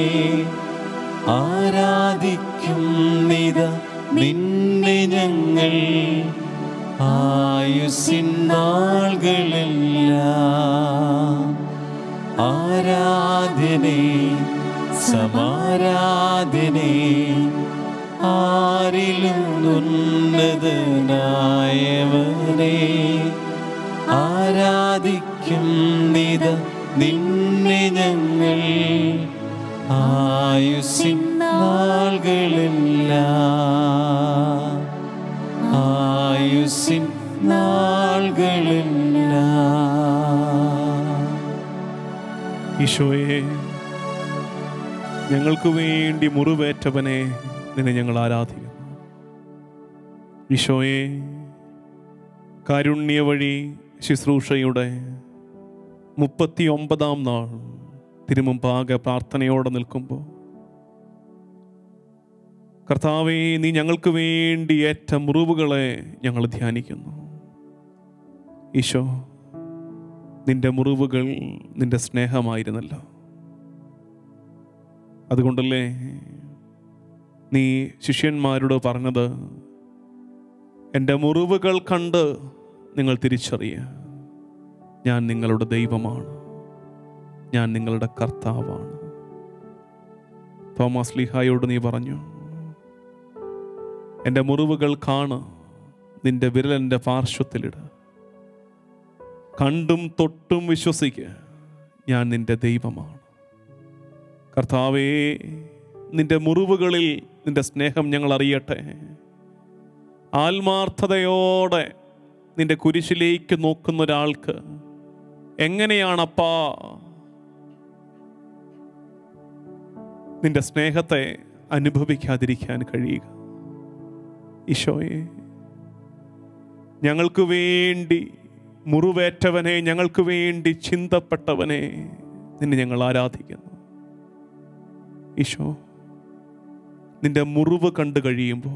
ആരാധിക്കും നിത നിന്നെ ഞങ്ങൾ ആയുസിൻ നാളുകളെല്ലാം ആരാധനേ സമാരാധനേ ആരിലും ഉന്നതനായവനെ ആരാധിക്കും നിത നിന്നെ ഞങ്ങൾ ആയുസിൻ നാളുകളെല്ലാം ആയുസിൻ നാളുകളെല്ലാം ഈശോയെ ഞങ്ങൾക്ക് വേണ്ടി മുറിവേറ്റവനെ നിന്നെ ഞങ്ങൾ ആരാധിക്കുന്നു ഈശോയെ കാരുണ്യ വഴി ശുശ്രൂഷയുടെ മുപ്പത്തി ഒമ്പതാം നാൾ തിരുമുമ്പാകെ പ്രാർത്ഥനയോടെ നിൽക്കുമ്പോൾ കർത്താവെ നീ ഞങ്ങൾക്ക് വേണ്ടി ഏറ്റ മുറിവുകളെ ഞങ്ങൾ ധ്യാനിക്കുന്നു ഈശോ നിന്റെ മുറിവുകൾ നിന്റെ സ്നേഹമായിരുന്നല്ലോ അതുകൊണ്ടല്ലേ നീ ശിഷ്യന്മാരോട് പറഞ്ഞത് എൻ്റെ മുറിവുകൾ കണ്ട് നിങ്ങൾ തിരിച്ചറിയുക ഞാൻ നിങ്ങളുടെ ദൈവമാണ് ഞാൻ നിങ്ങളുടെ കർത്താവാണ് തോമസ് ലിഹായോട് നീ പറഞ്ഞു എൻ്റെ മുറിവുകൾ കാണ് നിന്റെ വിരലെൻ്റെ പാർശ്വത്തിലിട് കണ്ടും തൊട്ടും വിശ്വസിക്കുക ഞാൻ നിന്റെ ദൈവമാണ് കർത്താവേ നിന്റെ മുറിവുകളിൽ നിന്റെ സ്നേഹം ഞങ്ങൾ അറിയട്ടെ ആത്മാർത്ഥതയോടെ നിന്റെ കുരിശിലേക്ക് നോക്കുന്ന ഒരാൾക്ക് എങ്ങനെയാണപ്പാ നിന്റെ സ്നേഹത്തെ അനുഭവിക്കാതിരിക്കാൻ കഴിയുക ഈശോയെ ഞങ്ങൾക്ക് വേണ്ടി മുറിവേറ്റവനെ ഞങ്ങൾക്ക് വേണ്ടി ചിന്തപ്പെട്ടവനെ നിന്നെ ഞങ്ങൾ ആരാധിക്കുന്നു ഈശോ നിന്റെ മുറിവ് കണ്ടു കഴിയുമ്പോൾ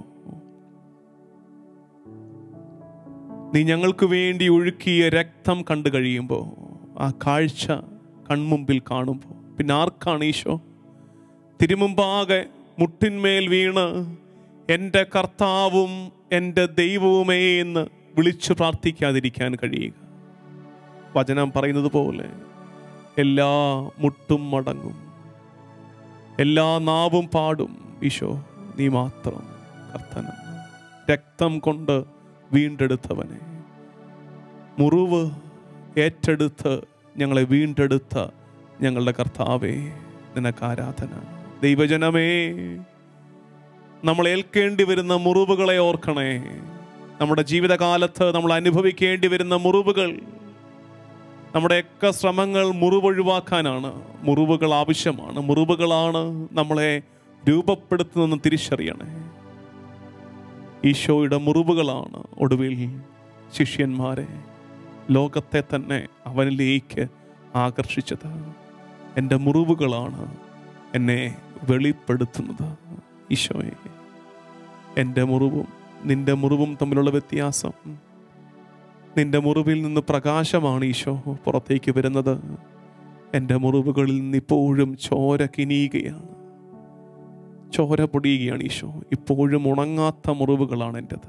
നീ ഞങ്ങൾക്ക് വേണ്ടി ഒഴുക്കിയ രക്തം കണ്ടു കഴിയുമ്പോൾ ആ കാഴ്ച കൺമുമ്പിൽ കാണുമ്പോൾ പിന്നെ ആർക്കാണ് ഈശോ തിരുമുമ്പാകെ മുട്ടിന്മേൽ വീണ് എൻ്റെ കർത്താവും എൻ്റെ ദൈവവുമേ എന്ന് വിളിച്ചു പ്രാർത്ഥിക്കാതിരിക്കാൻ കഴിയുക വചനം പറയുന്നത് പോലെ എല്ലാ മുട്ടും മടങ്ങും എല്ലാ നാവും പാടും ഈശോ നീ മാത്രം കർത്തനം രക്തം കൊണ്ട് വീണ്ടെടുത്തവനെ മുറിവ് ഏറ്റെടുത്ത് ഞങ്ങളെ വീണ്ടെടുത്ത ഞങ്ങളുടെ കർത്താവേ നിനക്ക് ആരാധന ദൈവജനമേ നമ്മൾ ഏൽക്കേണ്ടി വരുന്ന മുറിവുകളെ ഓർക്കണേ നമ്മുടെ ജീവിതകാലത്ത് നമ്മൾ അനുഭവിക്കേണ്ടി വരുന്ന മുറിവുകൾ നമ്മുടെയൊക്കെ ശ്രമങ്ങൾ മുറിവൊഴിവാക്കാനാണ് മുറിവുകൾ ആവശ്യമാണ് മുറിവുകളാണ് നമ്മളെ രൂപപ്പെടുത്തുന്നതെന്ന് തിരിച്ചറിയണേ ഈശോയുടെ മുറിവുകളാണ് ഒടുവിൽ ശിഷ്യന്മാരെ ലോകത്തെ തന്നെ അവനിലേക്ക് ആകർഷിച്ചത് എൻ്റെ മുറിവുകളാണ് എന്നെ വെളിപ്പെടുത്തുന്നത് ഈശോയെ എൻ്റെ മുറിവും നിന്റെ മുറിവും തമ്മിലുള്ള വ്യത്യാസം നിന്റെ മുറിവിൽ നിന്ന് പ്രകാശമാണ് ഈശോ പുറത്തേക്ക് വരുന്നത് എൻ്റെ മുറിവുകളിൽ നിന്ന് ഇപ്പോഴും ചോര കിനിയുകയാണ് ചോര പൊടിയുകയാണ് ഈശോ ഇപ്പോഴും ഉണങ്ങാത്ത മുറിവുകളാണ് എൻ്റെത്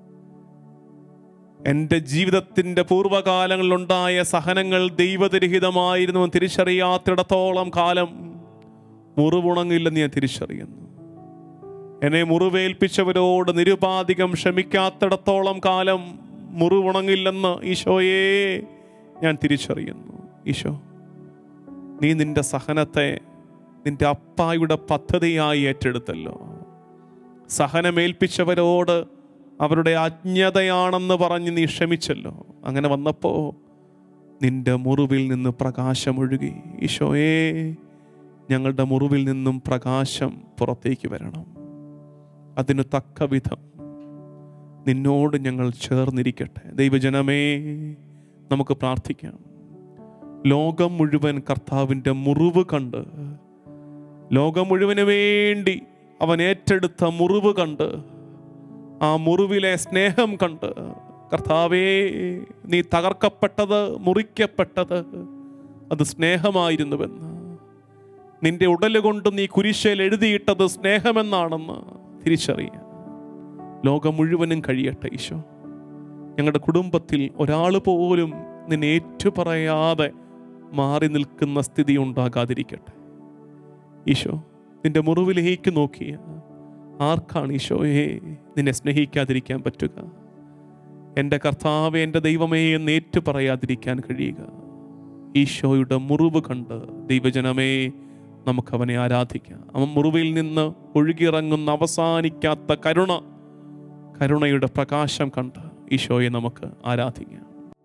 എൻ്റെ ജീവിതത്തിൻ്റെ പൂർവ്വകാലങ്ങളിലുണ്ടായ സഹനങ്ങൾ ദൈവതിരഹിതമായിരുന്നു എന്ന് തിരിച്ചറിയാത്തിടത്തോളം കാലം മുറിവുണങ്ങില്ലെന്ന് ഞാൻ തിരിച്ചറിയുന്നു എന്നെ മുറിവേൽപ്പിച്ചവരോട് നിരുപാധികം ക്ഷമിക്കാത്തിടത്തോളം കാലം മുറിവുണങ്ങില്ലെന്ന് ഈശോയെ ഞാൻ തിരിച്ചറിയുന്നു ഈശോ നീ നിന്റെ സഹനത്തെ നിന്റെ അപ്പായുടെ പദ്ധതിയായി ഏറ്റെടുത്തല്ലോ സഹനമേൽപ്പിച്ചവരോട് അവരുടെ അജ്ഞതയാണെന്ന് പറഞ്ഞ് നീ ക്ഷമിച്ചല്ലോ അങ്ങനെ വന്നപ്പോൾ നിന്റെ മുറിവിൽ നിന്ന് പ്രകാശമൊഴുകി ഈശോയെ ഞങ്ങളുടെ മുറിവിൽ നിന്നും പ്രകാശം പുറത്തേക്ക് വരണം അതിന് തക്ക വിധം നിന്നോട് ഞങ്ങൾ ചേർന്നിരിക്കട്ടെ ദൈവജനമേ നമുക്ക് പ്രാർത്ഥിക്കാം ലോകം മുഴുവൻ കർത്താവിൻ്റെ മുറിവ് കണ്ട് ലോകം മുഴുവന് വേണ്ടി അവൻ ഏറ്റെടുത്ത മുറിവ് കണ്ട് ആ മുറിവിലെ സ്നേഹം കണ്ട് കർത്താവേ നീ തകർക്കപ്പെട്ടത് മുറിക്കപ്പെട്ടത് അത് സ്നേഹമായിരുന്നുവെന്ന് നിന്റെ ഉടലുകൊണ്ട് നീ കുരിശയിൽ എഴുതിയിട്ടത് സ്നേഹമെന്നാണെന്ന് തിരിച്ചറിയാൻ ലോകം മുഴുവനും കഴിയട്ടെ ഈശോ ഞങ്ങളുടെ കുടുംബത്തിൽ ഒരാൾ പോലും നിന്നെ ഏറ്റുപറയാതെ മാറി നിൽക്കുന്ന സ്ഥിതി ഉണ്ടാകാതിരിക്കട്ടെ ഈശോ നിന്റെ മുറിവിലേക്ക് നോക്കിയ ആർക്കാണ് ഈശോയെ നിന്നെ സ്നേഹിക്കാതിരിക്കാൻ പറ്റുക എൻ്റെ കർത്താവ് എൻ്റെ ദൈവമേ എന്ന് ഏറ്റു പറയാതിരിക്കാൻ കഴിയുക ഈശോയുടെ മുറിവ് കണ്ട് ദൈവജനമേ നമുക്കവനെ ആരാധിക്കാം അവൻ മുറിവിൽ നിന്ന് ഒഴുകിയിറങ്ങുന്ന അവസാനിക്കാത്ത കരുണ കരുണയുടെ പ്രകാശം കണ്ട് ഈശോയെ നമുക്ക് ആരാധിക്കാം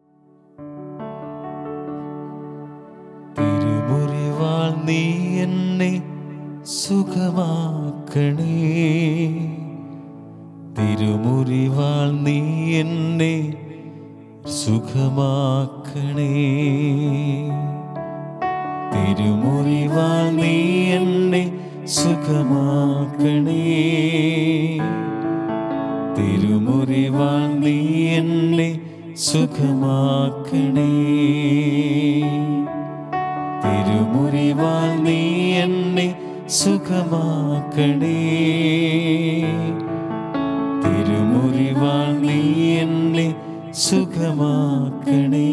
തിരുമുറിവാൾ നീ എന്നെ സുഖമാക്കണേ തിരുമുറിവാൾ നീ എന്നെ സുഖമാക്കണേ തിരുമുറിവാൾ നീ എന്നെ സുഖമാക്കണേ തിരുമുറിവാൾ നീ എന്നെ സുഖമാക്കണേ തിരുമുറിവാൾ നീ എന്നെ സുഖമാക്കണേ തിരുമുറിവാൾ നീ എന്നെ സുഖമാക്കണേ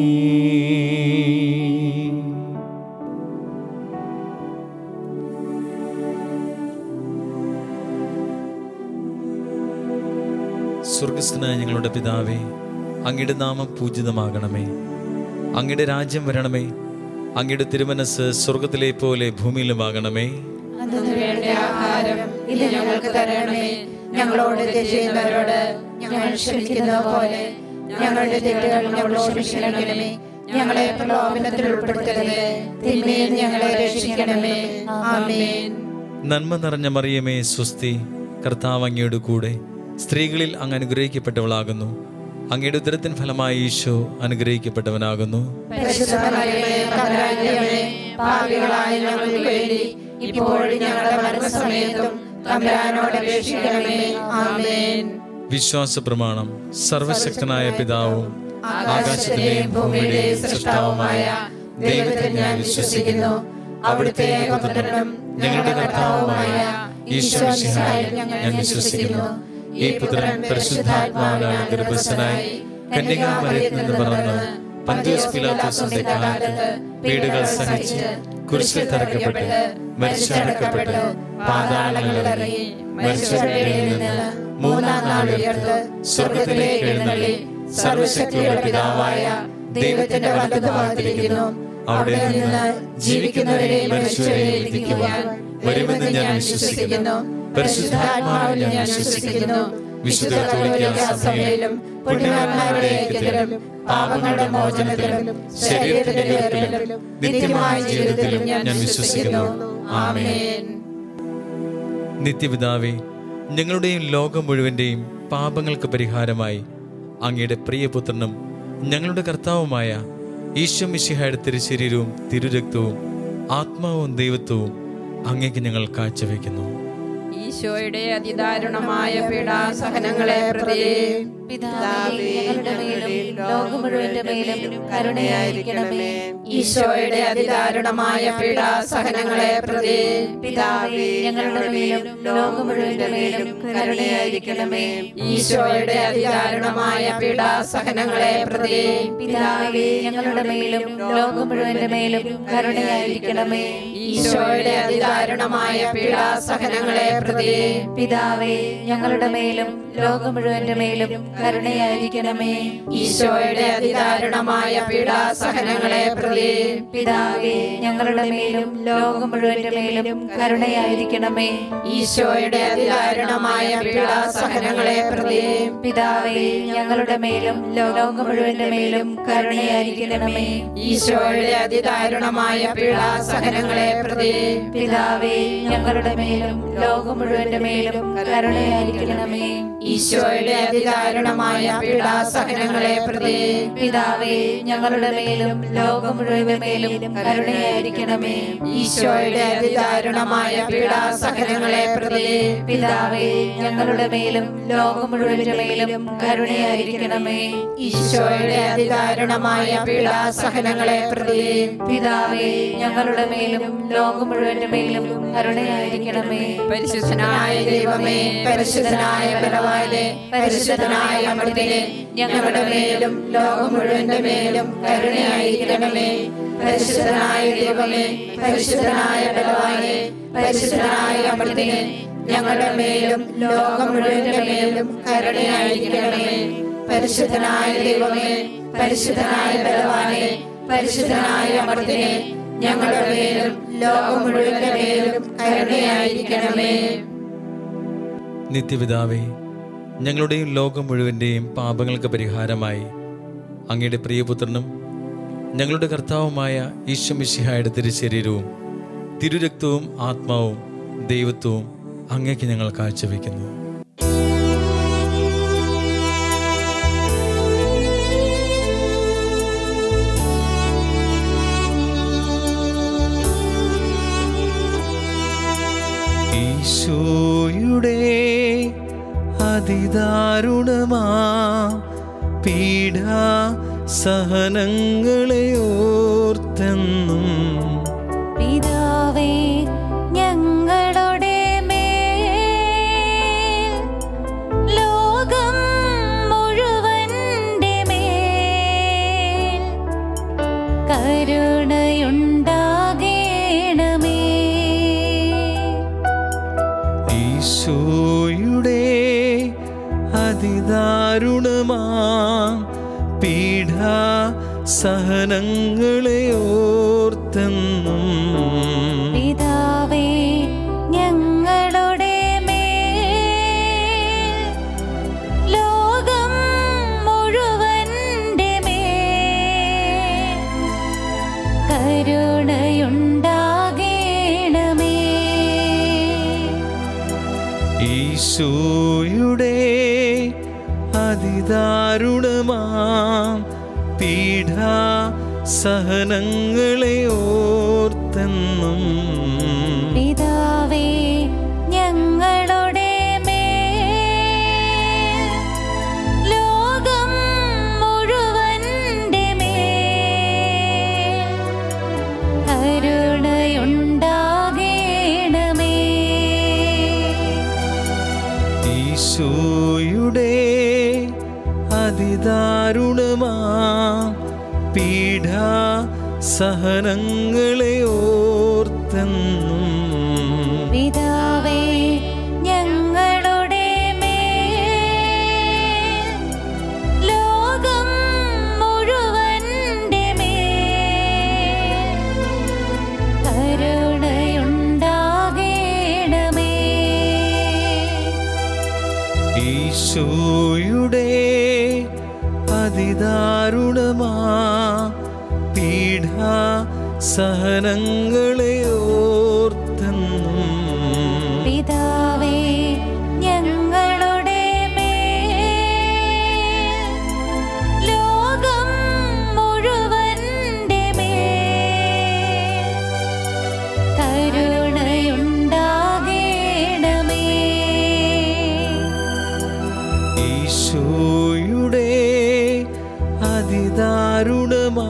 സ്വർഗസ്ഥനായ ഞങ്ങളുടെ പിതാവേ അങ്ങയുടെ നാമം പൂജിതമാകണമേ അങ്ങയുടെ രാജ്യം വരണമേ അങ്ങയുടെ തിരുമനസ് സ്വർഗത്തിലെ പോലെ ഭൂമിയിലുമാകണമേ അന്നു വേണ്ട ആഹാരം ഇന്ന് ഞങ്ങൾക്ക് തരണമേ ഞങ്ങളോട് തെറ്റ് ചെയ്യുന്നവരോട് ഞങ്ങൾ ക്ഷമിക്കുന്ന പോലെ ഞങ്ങളുടെ തെറ്റുകൾ ഞങ്ങളോട് ക്ഷമിക്കണമേ ഞങ്ങളെ പ്രലോഭനത്തിൽ ഉൾപ്പെടുത്തരുത് തിന്മയിൽ ഞങ്ങളെ രക്ഷിക്കണമേ ആമേൻ നന്മ നിറഞ്ഞ മറിയമേ സ്വസ്തി കർത്താവ് അങ്ങയുടെ കൂടെ സ്ത്രീകളിൽ അങ്ങ് അനുഗ്രഹിക്കപ്പെട്ടവളാകുന്നു അങ്ങയുടെ ഉദരത്തിൻ ഫലമായി ഈശോ അനുഗ്രഹിക്കപ്പെട്ടവനാകുന്നു പരിശുദ്ധ മറിയമേ, തമ്പുരാന്റെ അമ്മേ, പാപികളായ ഞങ്ങൾക്ക് വേണ്ടി ഇപ്പോഴും ഞങ്ങളുടെ മരണസമയത്തും തമ്പുരാനോട് അപേക്ഷിക്കണമേ ആമേൻ വിശ്വാസ പ്രമാണം സർവശക്തനായ പിതാവും ആകാശത്തിലെയും ഭൂമിയുടെയും സൃഷ്ടാവുമായ ദൈവത്തിൽ ഞാൻ വിശ്വസിക്കുന്നു അവിടുത്തെ ഏകപുത്രനും ഞങ്ങളുടെ കർത്താവുമായ ഈശോ മിശിഹായിൽ ഞാൻ വിശ്വസിക്കുന്നു ഈ പുത്രൻ പരിശുദ്ധാത്മാവിനാൽ ഗർഭസ്ഥനായി കന്യകാമറിയത്തിൽ നിന്ന് പറന്ന് പന്തിയോസ് പിലാത്തോസിന്റെ കാലത്ത് പീഡകൾ സഹിച്ച് കുരിശിൽ തറക്കപ്പെട്ട് മരിച്ചടക്കപ്പെട്ട് പാതാളങ്ങളിൽ ഇറങ്ങി മരിച്ചവരുടെ നിന്ന് മൂന്നാം നാൾ ഉയർത്ത് സ്വർഗത്തിലേക്ക് എഴുന്നള്ളി സർവശക്തിയുടെ പിതാവായ ദൈവത്തിന്റെ വലതുഭാഗത്തിരിക്കുന്നു അവിടെ നിന്ന് ജീവിക്കുന്നവരെയും മരിച്ചവരെയും വിധിക്കുവാൻ വരുമെന്ന് ഞാൻ വിശ്വസിക്കുന്നു പരിശുദ്ധാത്മാവിൽ ഞാൻ വിശ്വസിക്കുന്നു വിശുദ്ധ കത്തോലിക്ക സഭയിലും പുണ്യവാന്മാരുടെ ഐക്യത്തിലും പാപങ്ങളുടെ മോചനത്തിലും ശരീരത്തിന്റെ ഉയർപ്പിലും നിത്യമായ ജീവിതത്തിലും ഞാൻ വിശ്വസിക്കുന്നു ആമേൻ നിത്യപിതാവേ ഞങ്ങളുടെയും ലോകം മുഴുവന്റെയും പാപങ്ങൾക്ക് പരിഹാരമായി അങ്ങയുടെ പ്രിയപുത്രനും ഞങ്ങളുടെ കർത്താവുമായ ഈശോ മിശിഹായുടെ തിരുശരീരവും തിരുരക്തവും ആത്മാവും ദൈവത്വവും അങ്ങേക്ക് ഞങ്ങൾ കാഴ്ചവെക്കുന്നു ഈശോയുടെ അതിദാരുണമായ പീഡാസഹനങ്ങളെ പ്രതി പിതാവേ ഞങ്ങളുടെ മേലും ലോകം മുഴുവന്റെ മേലും കരുണയായിരിക്കണമേ ഈശോയുടെ അതിദാരുണമായ പീഡാസഹനങ്ങളെ പ്രതി പിതാവേ ഞങ്ങളുടെ മേലും ലോകം മുഴുവന്റെ മേലും കരുണയായിരിക്കണമേ ഈശോയുടെ അതിദാരുണമായ പീഡാസഹനങ്ങളെ പ്രതി പിതാവേ ഞങ്ങളുടെ മേലും ലോകം മുഴുവന്റെ മേലും കരുണയായിരിക്കണമേ ഈശോയുടെ അതിദാരുണമായ പീഡാസഹനങ്ങളെ പ്രതി പിതാവേ ഞങ്ങളുടെ മേലും ലോകം മുഴുവന്റെ മേലും കരുണയായിരിക്കണമേ ഈശോയുടെ അതിദാരുണമായ പീഡാസഹനങ്ങളെ പ്രതി പിതാവേ ഞങ്ങളുടെ മേലും ലോകം മുഴുവന്റെ മേലും കരുണയായിരിക്കണമേ ഈശോയുടെ അതിദാരുണമായ പീഡാസഹനങ്ങളെ പ്രതി പിതാവേ ഞങ്ങളുടെ മേലും ലോകം മുഴുവന്റെ മേലും കരുണയായിരിക്കണമേ ഈശോയുടെ അതിദാരുണമായ പീഡാസഹനങ്ങളെ പ്രതി പിതാവേ ഞങ്ങളുടെ മേലും ലോകം മുഴുവന്റെ മേലും കരുണയായിരിക്കണമേ ഈശോയുടെ അതിദാരുണമായ പീഡാസഹനങ്ങളെ പ്രതി പിതാവേ ഞങ്ങളുടെ മേലും ലോകം മുഴുവന്റെ മേലും കരുണയായിരിക്കണമേ ഈശോയുടെ അതിദാരുണമായ പീഡാസഹനങ്ങളെ പ്രതി പിതാവേ ഞങ്ങളുടെ മേലും ലോകം മുഴുവന്റെ മേലും കരുണയായിരിക്കണമേ ഈശോയുടെ അതിദാരുണമായ പീഡാസഹനങ്ങളെ പ്രതി പിതാവേ ഞങ്ങളുടെ മേലും ലോകം മുഴുവന്റെ മേലും കരുണയായിരിക്കണമേ പരിശുദ്ധനായ ദൈവമേ പരിശുദ്ധനായ ബലവാനെ പരിശുദ്ധനായ അമൃതിനെ ഞങ്ങളുടെ മേലും ലോകം മുഴുവന്റെ മേലും കരുണയായിരിക്കണമേ പരിശുദ്ധനായ ദൈവമേ പരിശുദ്ധനായ ബലവാനെ പരിശുദ്ധനായ അമൃതിനെ ഞങ്ങളുടെ മേലും ലോകം മുഴുവന്റെ മേലും കരുണയായിരിക്കണമേ പരിശുദ്ധനായ ദൈവമേ പരിശുദ്ധനായ ബലവാനെ പരിശുദ്ധനായ അമൃതിനെ ഞങ്ങളുടെ മേലും ലോകം മുഴുവന്റെ മേലും കരുണയായിരിക്കണമേ നിത്യപിതാവേ ഞങ്ങളുടെയും ലോകം മുഴുവൻ്റെയും പാപങ്ങൾക്ക് പരിഹാരമായി അങ്ങയുടെ പ്രിയപുത്രനും ഞങ്ങളുടെ കർത്താവുമായ ഈശ്വമിഷിഹായുടെ തിരുശരീരവും തിരുരക്തവും ആത്മാവും ദൈവത്വവും അങ്ങേക്ക് ഞങ്ങൾ കാഴ്ചവെക്കുന്നു ഈശോയുടെ അതിദാരുണമാ പീഡാ സഹനങ്ങളെ ഓർത്തെന്നും പിതാവേ ഞങ്ങളുടെ മേൽ ലോകം മുഴുവന്റെ മേൽ കരുണയുണ്ടാകേണമേ ഈശോയുടെ അതിദാരുണമാ പീഡാ സഹനങ്ങളെ ഓർത്തെന്നും പിതാവേ ഞങ്ങളുടെ മേൽ ലോകം മുഴുവന്റെ മേൽ കരുണയുണ്ടാകേണമേ ഈശോയുടെ അതിദാരുണമാം പീഠാ സഹനങ്ങളെ ഓർത്തെന്നും പിതാവേ ഞങ്ങളുടെ മേൽ ലോകം മുഴുവന്റെ മേൽ കരുണയുണ്ടാകേണമേ ഈശോയുടെ അതിദാരുണമാം പീഠാ സഹനങ്ങളെ ഓർത്തെന്നും പിതാവേ ഞങ്ങളുടെ മേൽ ലോകം മുഴുവന്റെ മേൽ കരുണയുണ്ടാകേണമേ ഈശോയുടെ അതിദാരുണമാ പീഠാ സഹനങ്ങളെ ഓർത്തെന്നും പിതാവേ ഞങ്ങളുടെ മേൽ ലോകം മുഴുവന്റെ മേൽ കരുണയുണ്ടാകേണമേ ഈശോയുടെ അതിദാരുണമാ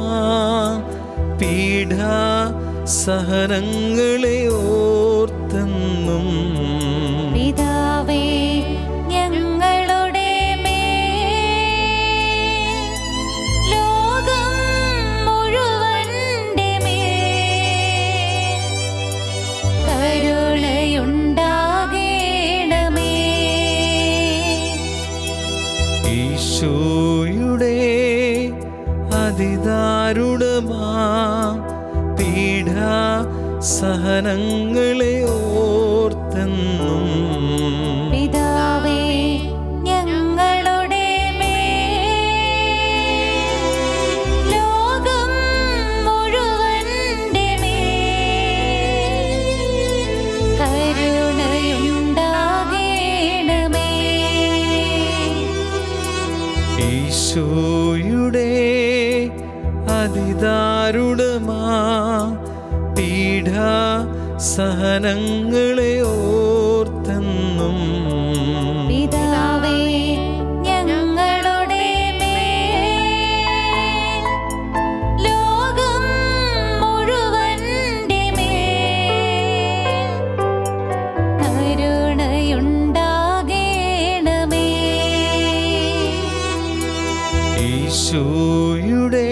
പീഠാ സഹനങ്ങളെ ഓർത്തെന്നും പിതാവേ ഞങ്ങളുടെ മേൽ ലോകം മുഴുവന്റെ മേൽ കരുണയുണ്ടാകേണമേ ഈശോയുടെ അതിദാരുണമാ പീഠാ സഹനങ്ങളെ ഓർത്തെന്നും പിതാവേ ഞങ്ങളുടെ മേൽ ലോകം മുഴുവന്റെ മേൽ കരുണയുണ്ടാകേണമേ ഈശോയുടെ അതിദാരുണമാ പീഠാ സഹനങ്ങളെ ഓർത്തെന്നും പിതാവേ ഞങ്ങളുടെ മേൽ ലോകം മുഴുവന്റെ മേൽ കരുണയുണ്ടാകേണമേ ഈശോയുടെ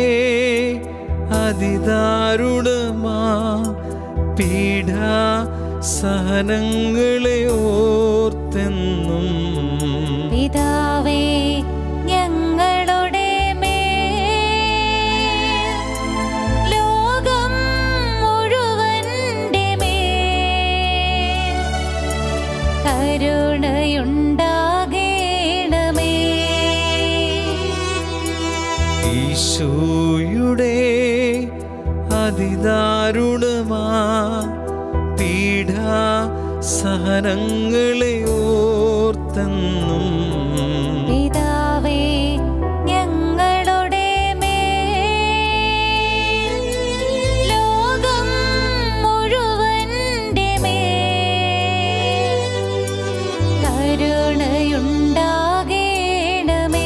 അതിദാരുണമാ പീഠാ സഹനങ്ങളെ ഓർത്തെന്നും പിതാവേ ഞങ്ങളുടെ മേൽ ലോകം മുഴുവന്റെ മേൽ കരുണയുണ്ടാകേണമേ ഈശോയുടെ അതിദാരുണമാ പീഠാ സഹനങ്ങളെ ഓർത്തെന്നും പിതാവേ ഞങ്ങളുടെ മേൽ ലോകം മുഴുവന്റെ മേൽ കരുണയുണ്ടാകേണമേ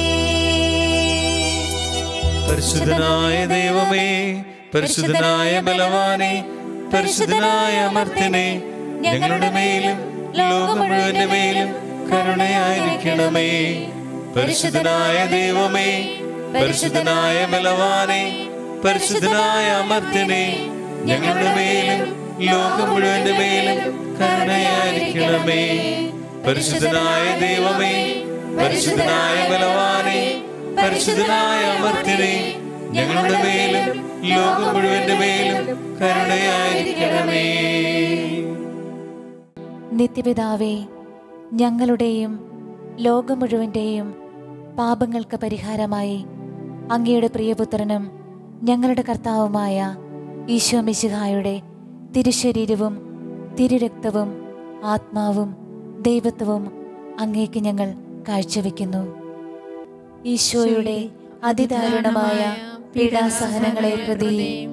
പരിശുദ്ധനായ ദൈവമേ പരിശുദ്ധനായ ബലവാനെ പരിശുദ്ധനായ അമർത്തിനെ ഞങ്ങളുടെ മേലും ലോകം മുഴുവന്റെ മേലും കരുണയായിരിക്കണമേ പരിശുദ്ധനായ ദൈവമേ പരിശുദ്ധനായ ബലവാനെ പരിശുദ്ധനായ അമർത്തിനെ ഞങ്ങളുടെ മേലും ലോകം മുഴുവന്റെ മേലും കരുണയായിരിക്കണമേ പരിശുദ്ധനായ ദൈവമേ പരിശുദ്ധനായ ബലവാനെ പരിശുദ്ധനായ അമർത്തിനെ ഞങ്ങളുടെ മേലും ലോകം മുഴുവന്റെ മേലും കരുണയായിരിക്കണമേ നിത്യപിതാവേ ഞങ്ങളുടെയും ലോകം മുഴുവൻ്റെയും പാപങ്ങൾക്ക് പരിഹാരമായി അങ്ങയുടെ പ്രിയപുത്രനും ഞങ്ങളുടെ കർത്താവുമായ ഈശോ മിശിഹായുടെ തിരുശരീരവും തിരുരക്തവും ആത്മാവും ദൈവത്വവും അങ്ങേക്ക് ഞങ്ങൾ കാഴ്ചവെക്കുന്നു ഈശോയുടെ അതിദാരുണമായ പീഡാസഹനങ്ങളെ പ്രതി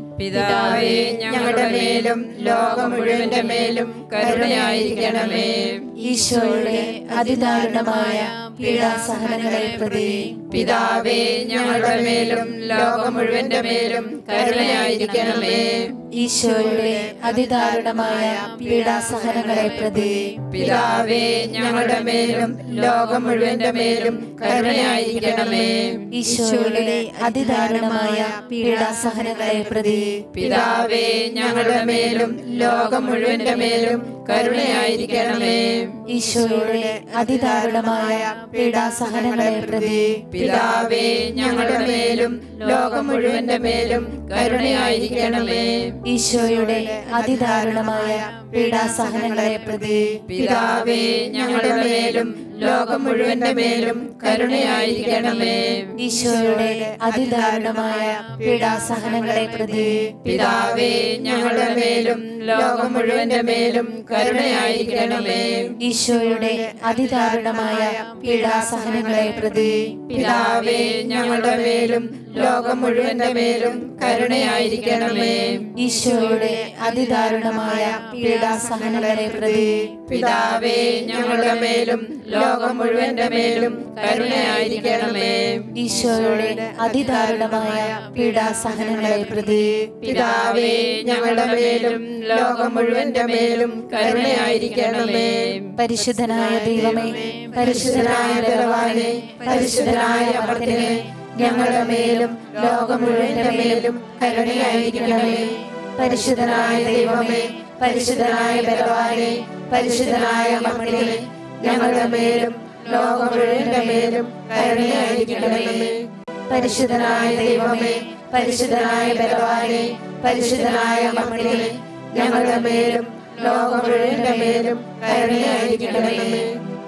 പിതാവേ ഞങ്ങളുടെ മേലും ലോകം മുഴുവന്റെ മേലും കരുണയായിരിക്കണമേ ഈശോയുടെ അതിദാരുണമായ പീഡാസഹനങ്ങളെ പ്രതി പിതാവേ ഞങ്ങളുടെ മേലും ലോകം മുഴുവന്റെ മേലും കരുണയായിരിക്കണമേ ഈശോയുടെ അതിദാരുണമായ പീഡാസഹനങ്ങളെ പ്രതി പിതാവേ ഞങ്ങളുടെ മേലും ലോകം മുഴുവന്റെ മേലും കരുണയായിരിക്കണമേ ഈശോയുടെ അതിദാരുണമായ പീഡാസഹനങ്ങളെ പ്രതി പിതാവേ ഞങ്ങളുടെ മേലും ലോകം മുഴുവന്റെ മേലും കരുണയായിരിക്കണമേ ഈശോയുടെ അതിദാരുണമായ പീഡാസഹനങ്ങളെ പ്രതി പിതാവേ ഞങ്ങളുടെ മേലും ലോകം മുഴുവന്റെ മേലും കരുണയായിരിക്കണമേ ഈശോയുടെ അതിദാരുണമായ പീഡാസഹനങ്ങളെ പ്രതി പിതാവേ ഞങ്ങളുടെ മേലും ലോകം മുഴുവന്റെ മേലും കരുണയായിരിക്കണമേ ഈശോയുടെ അതിദാരുണമായ പീഡാസഹനങ്ങളെ പ്രതി പിതാവേ ഞങ്ങളുടെ മേലും ലോകം മുഴുവന്റെ മേലും കരുണയായിരിക്കണമേ ഈശോയുടെ അതിദാരുണമായ പീഡാസഹനങ്ങളെ പ്രതി പിതാവേ ഞങ്ങളുടെ മേലും ലോകം മുഴുവന്റെ മേലും കരുണയായിരിക്കണമേ ഈശോയുടെ അതിദാരുണമായ പീഡാസഹനങ്ങളെ പ്രതി പിതാവേ ഞങ്ങളുടെ മേലും ലോകം മുഴുവന്റെ മേലും കരുണയായിരിക്കണമേ ഈശോയുടെ അതിദാരുണമായ പീഡാസഹനങ്ങളെ പ്രതി പിതാവേ ഞങ്ങളുടെ മേലും ലോകം മുഴുവന്റെ മേലും കരുണയായിരിക്കണമേ പരിശുദ്ധനായ ദൈവമേ പരിശുദ്ധനായ ബലവാനെ പരിശുദ്ധനായ അമർത്തിനെ ഞങ്ങളുടെ മേലും ലോകം മുഴുവന്റെ മേലും കരുണയായിരിക്കണമേ പരിശുദ്ധനായ ദൈവമേ പരിശുദ്ധനായ ബലവാനെ പരിശുദ്ധനായ അമർത്തിനെ ഞങ്ങളുടെ മേലും ലോകം മുഴുവന്റെ മേലും കരുണയായിരിക്കണമേ പരിശുദ്ധനായ ദൈവമേ പരിശുദ്ധനായ ബലവാനെ പരിശുദ്ധനായ അമർത്തിനെ ഞങ്ങളുടെ മേലും ലോകം മുഴുവന്റെ മേലും കരുണയായിരിക്കണമേ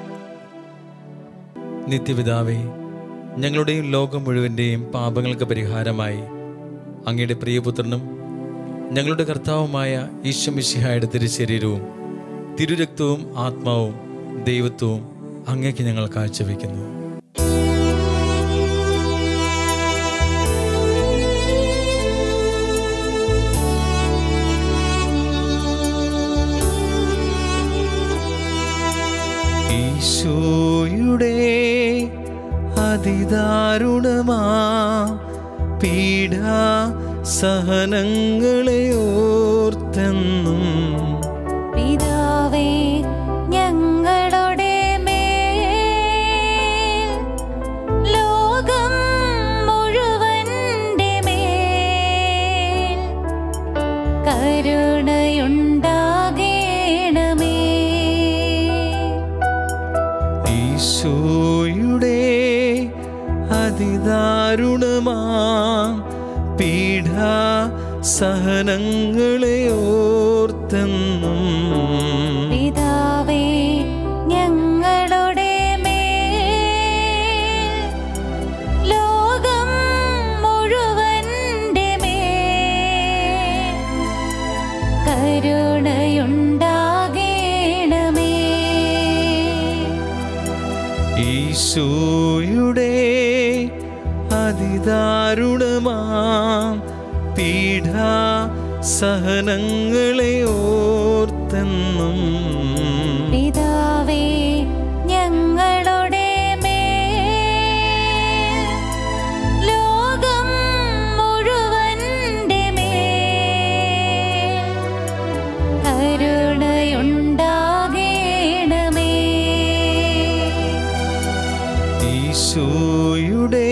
നിത്യപിതാവേ ഞങ്ങളുടെയും ലോകം മുഴുവൻ്റെയും പാപങ്ങൾക്ക് പരിഹാരമായി അങ്ങയുടെ പ്രിയപുത്രനും ഞങ്ങളുടെ കർത്താവുമായ ഈശ്വമിശിഹായുടെ തിരുശരീരവും തിരുരക്തവും ആത്മാവും ദൈവത്വവും അങ്ങേക്ക് ഞങ്ങൾ കാഴ്ചവെക്കുന്നു ഈശോയുടെ അതിദാരുണമാ പീഡാ സഹനങ്ങളെ ഓർത്തെന്നും പിതാവേ ഞങ്ങളുടെ മേൽ ലോകം മുഴുവന്റെ മേൽ കരുണയുണ്ടാകേണമേ ഈശോയുടെ അതിദാരുണമാ പീഡാ സഹനങ്ങളെ ഓർത്തെന്നും പിതാവേ ഞങ്ങളുടെ മേൽ ലോകം മുഴുവന്റെ മേൽ കരുണയുണ്ടാകേണമേ ഈശോയുടെ അതിദാരുണമാ പീഡാ സഹനങ്ങളെ ഓർത്തെന്നും പിതാവേ ഞങ്ങളുടെ മേൽ ലോകം മുഴുവന്റെ മേൽ കരുണയുണ്ടാകേണമേ ഈശോയുടെ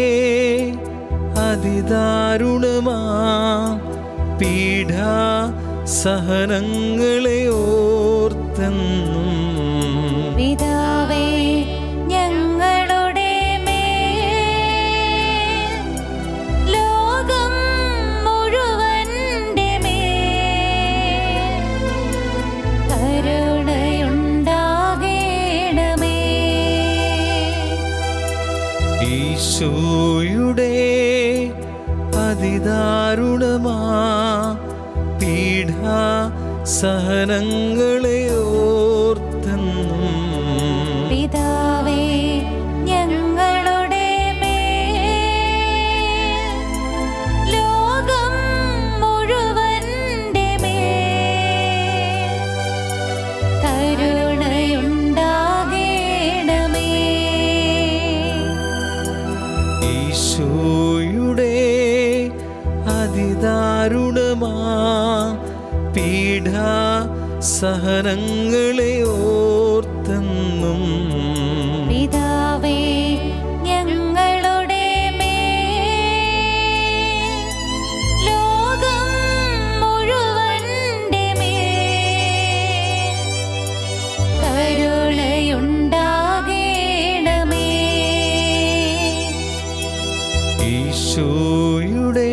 അതിദാരുണമാ പീഡാ സഹനങ്ങളെ ഓർത്തെന്നും പിതാവേ ഞങ്ങളുടെ മേൽ ലോകം മുഴുവന്റെ മേൽ കരുണയുണ്ടാകേണമേ ഈശോയുടെ അതിദാരുണമാ പീഡാ സഹനങ്ങളെ ഓർത്തെന്നും അതിദാരുണമാ പീഡ സഹനങ്ങളെ ഓർത്തെന്നും പിതാവേ ഞങ്ങളുടെ മേൽ ലോകം മുഴുവന്റെ മേൽ കരുണയുണ്ടാകേണമേ ഈശോയുടെ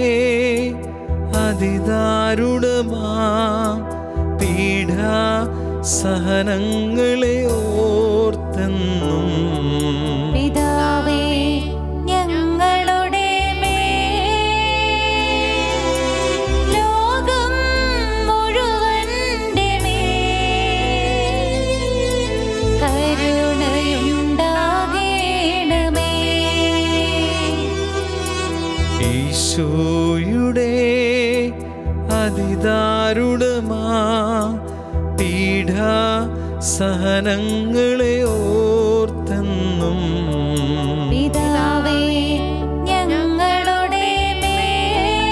അതിദാരുണമാ പീഡ സഹനങ്ങളെ ഓർത്തെന്നും പിതാവേ ഞങ്ങളുടെ മേൽ ലോകം മുഴുവന്റെ മേൽ കരുണയുണ്ടാകേണമേ ഈശോയുടെ അതിദാരുണമാ പീഡ സഹനങ്ങളെ ഓർത്തെന്നും പിതാവേ ഞങ്ങളുടെ മേൽ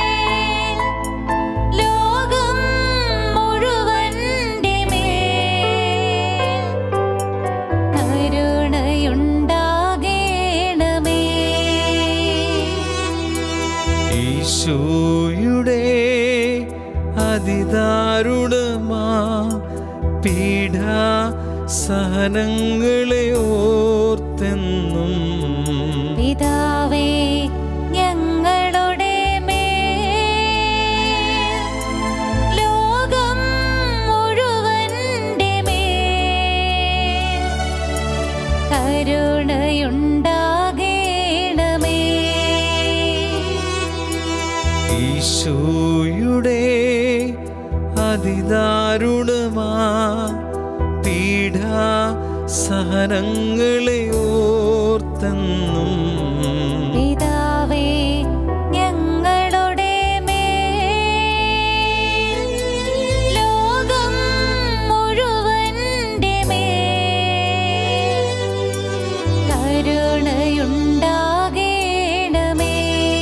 ലോകം മുഴുവന്റെ മേൽ കരുണയുണ്ടാകേണമേ ഈശോയുടെ അതിദാരുണമാ പീഡ സഹനങ്ങളെ ഓർത്തെന്നും പിതാവേ ഞങ്ങളുടെ മേൽ ലോകം മുഴുവന്റെ മേൽ കരുണയുണ്ടാകേണമേ ഈശോയുടെ അതിദാരുണമാ പീഡ സഹനങ്ങളെ ഓർത്തെന്നും പിതാവേ ഞങ്ങളുടെ മേൽ ലോകം മുഴുവന്റെ മേൽ കരുണയുണ്ടാകേണമേ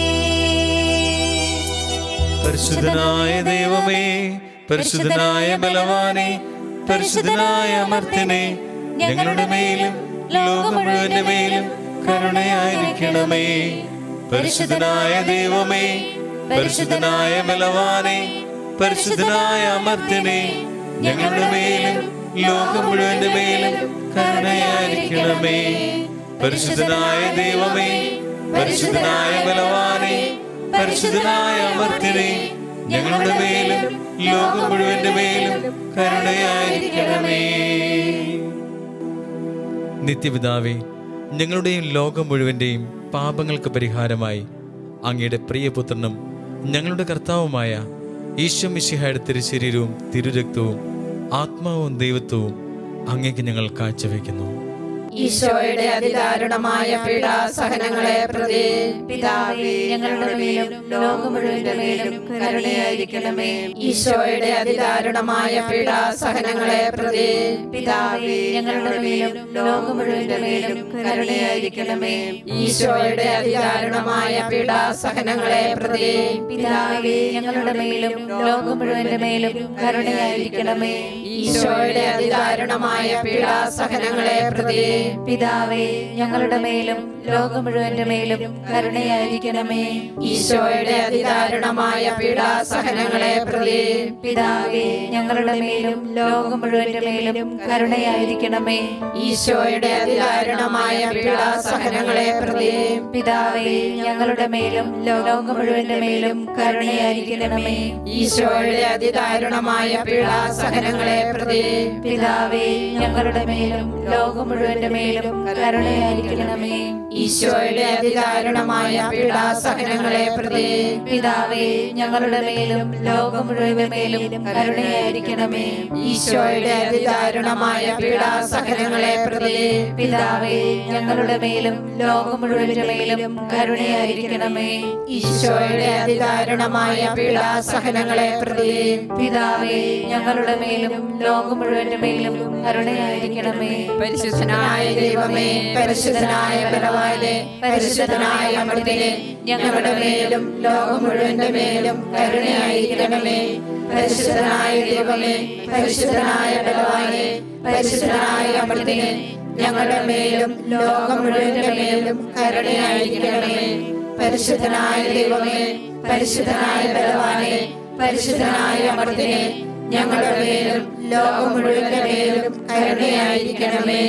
പരിശുദ്ധനായ ദൈവമേ പരിശുദ്ധനായ ബലവാനെ പരിശുദ്ധനായ അമർത്തിനെ ഞങ്ങളുടെ മേലും ലോകം മുഴുവന്റെ മേലും കരുണയായിരിക്കണമേ പരിശുദ്ധനായ ദൈവമേ പരിശുദ്ധനായ ബലവാനെ പരിശുദ്ധനായ അമർത്തിനെ ഞങ്ങളുടെ മേലും ലോകം മുഴുവന്റെ മേലും കരുണയായിരിക്കണമേ പരിശുദ്ധനായ ദൈവമേ പരിശുദ്ധനായ ബലവാനെ പരിശുദ്ധനായ അമർത്തിനെ ഞങ്ങളുടെ മേലും ലോകം മുഴുവന്റെ മേലും കരുണയായിരിക്കണമേ നിത്യപിതാവേ ഞങ്ങളുടെയും ലോകം മുഴുവന്റെയും പാപങ്ങൾക്ക് പരിഹാരമായി അങ്ങയുടെ പ്രിയപുത്രനും ഞങ്ങളുടെ കർത്താവുമായ ഈശോ മിശിഹായുടെ തിരുശരീരവും തിരുരക്തവും ആത്മാവും ദൈവത്വവും അങ്ങേക്ക് ഞങ്ങൾ കാഴ്ചവെക്കുന്നു ഈശോയുടെ അതിദാരുണമായ പീഡാസഹനങ്ങളെ പ്രതി പിതാവേ ഞങ്ങളുടെ മേലും ലോകം മുഴുവന്റെ മേലും കരുണയായിരിക്കണമേ ഈശോയുടെ അതിദാരുണമായ പീഡാസഹനങ്ങളെ പ്രതി പിതാവേ ഞങ്ങളുടെ മേലും ലോകം മുഴുവന്റെ മേലും കരുണയായിരിക്കണമേ ഈശോയുടെ അതിദാരുണമായ പീഡാസഹനങ്ങളെ പ്രതി പിതാവേ ഞങ്ങളുടെ മേലും ലോകം മുഴുവന്റെ മേലും കരുണയായിരിക്കണമേ ഈശോയുടെ അതിദാരുണമായ പീഡാസഹനങ്ങളെ പ്രതി പിതാവേ ഞങ്ങളുടെ മേലും ലോകം മുഴുവന്റെ മേലും കരുണയായിരിക്കണമേ ഈശോയുടെ അതിദാരുണമായ പീഡാസഹനങ്ങളെ പ്രതി പിതാവേ ഞങ്ങളുടെ മേലും ലോകം മുഴുവന്റെ മേലും കരുണയായിരിക്കണമേ ഈശോയുടെ അതിദാരുണമായ പീഡാസഹനങ്ങളെ പ്രതി പിതാവേ ഞങ്ങളുടെ മേലും ലോകം മുഴുവന്റെ മേലും കരുണയായിരിക്കണമേ ഈശോയുടെ അതിദാരുണമായ പീഡാസഹനങ്ങളെ പ്രതി പിതാവേ ഞങ്ങളുടെ മേലും ലോകം മുഴുവന്റെ മേലും കരുണയായിരിക്കണമേ ഈശോയുടെ അതിദാരുണമായ പീഡാസഹനങ്ങളെ പ്രതി പിതാവേ ഞങ്ങളുടെ മേലും ലോകം മുഴുവന്റെ മേലും കരുണയായിരിക്കണമേ ഈശോയുടെ അതിദാരുണമായ പീഡാസഹനങ്ങളെ പ്രതി പിതാവേ ഞങ്ങളുടെ മേലും ലോകം മുഴുവന്റെ മേലും കരുണയായിരിക്കണമേ ഈശോയുടെ അതിദാരുണമായ പീഡാസഹനങ്ങളെ പ്രതി പിതാവേ ഞങ്ങളുടെ മേലും ലോകം മുഴുവന്റെ മേലും കരുണയായിരിക്കണമേ പരിശുദ്ധനായ ദൈവമേ പരിശുദ്ധനായ ബലവാൻ ബലവാനെ പരിശുദ്ധനായ അമൃതിനെ ഞങ്ങളുടെ മേലും ലോകം മുഴുവന്റെ മേലും കരുണയായിരിക്കണമേ പരിശുദ്ധനായ ദൈവമേ പരിശുദ്ധനായ ബലവാനെ പരിശുദ്ധനായ അമൃതിനെ ഞങ്ങളുടെ മേലും ലോകം മുഴുവന്റെ മേലും കരുണയായിരിക്കണമേ പരിശുദ്ധനായ ദൈവമേ പരിശുദ്ധനായ ബലവാനെ പരിശുദ്ധനായ അമൃതിനെ ഞങ്ങളുടെ മേലും ലോകം മുഴുവന്റെ മേലും കരുണയായിരിക്കണമേ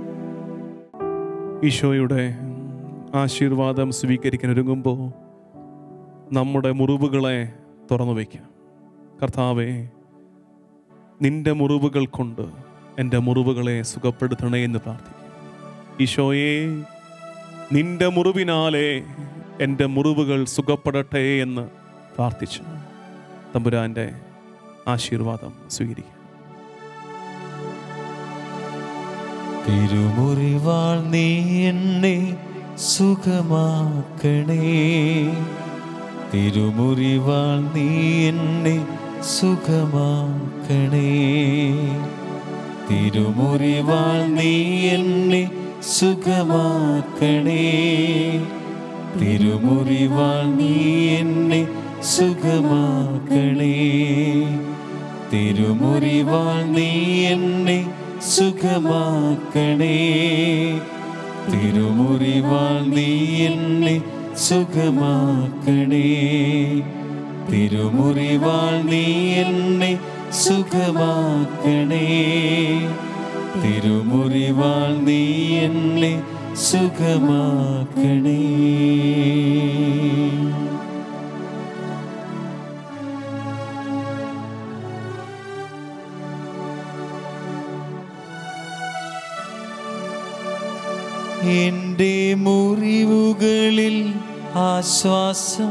ഈശോയുടെ ആശീർവാദം സ്വീകരിക്കാൻ ഒരുങ്ങുമ്പോൾ നമ്മുടെ മുറിവുകളെ തുറന്നു വയ്ക്കാം കർത്താവെ നിന്റെ മുറിവുകൾ കൊണ്ട് എൻ്റെ മുറിവുകളെ സുഖപ്പെടുത്തണേ എന്ന് പ്രാർത്ഥിക്കും ഈശോയെ നിന്റെ മുറിവിനാലെ എൻ്റെ മുറിവുകൾ സുഖപ്പെടട്ടെ എന്ന് പ്രാർത്ഥിച്ചു തമ്പുരാൻ്റെ ആശീർവാദം സ്വീകരിക്കുക തിരുമുറിവാൾ നീ എന്നെ സുഖമാക്കണേ തിരുമുറിവാൾ നീ എന്നെ സുഖമാക്കണേ തിരുമുറിവാൾ നീ എന്നെ സുഖമാക്കണേ തിരുമുറിവാൾ നീ എന്നെ സുഖമാക്കണേ തിരുമുറിവാൾ നീ എന്നെ സുഖമാക്കണേ തിരുമുറിവാൾ നീ എന്നെ സുഖമാക്കണേ തിരുമുറിവാൾ നീ എന്നെ സുഖമാക്കണേ തിരുമുറിവാൾ നീ എന്നെ സുഖമാക്കണേ എന്റെ മുറിവുകളിൽ ആശ്വാസം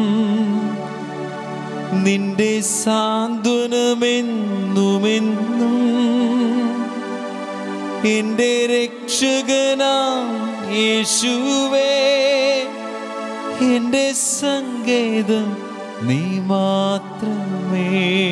നിന്റെ സാന്ത്വനമെന്നുമെന്നും എന്റെ രക്ഷകനാം യേശുവേ എന്റെ സങ്കേതം നീ മാത്രമേ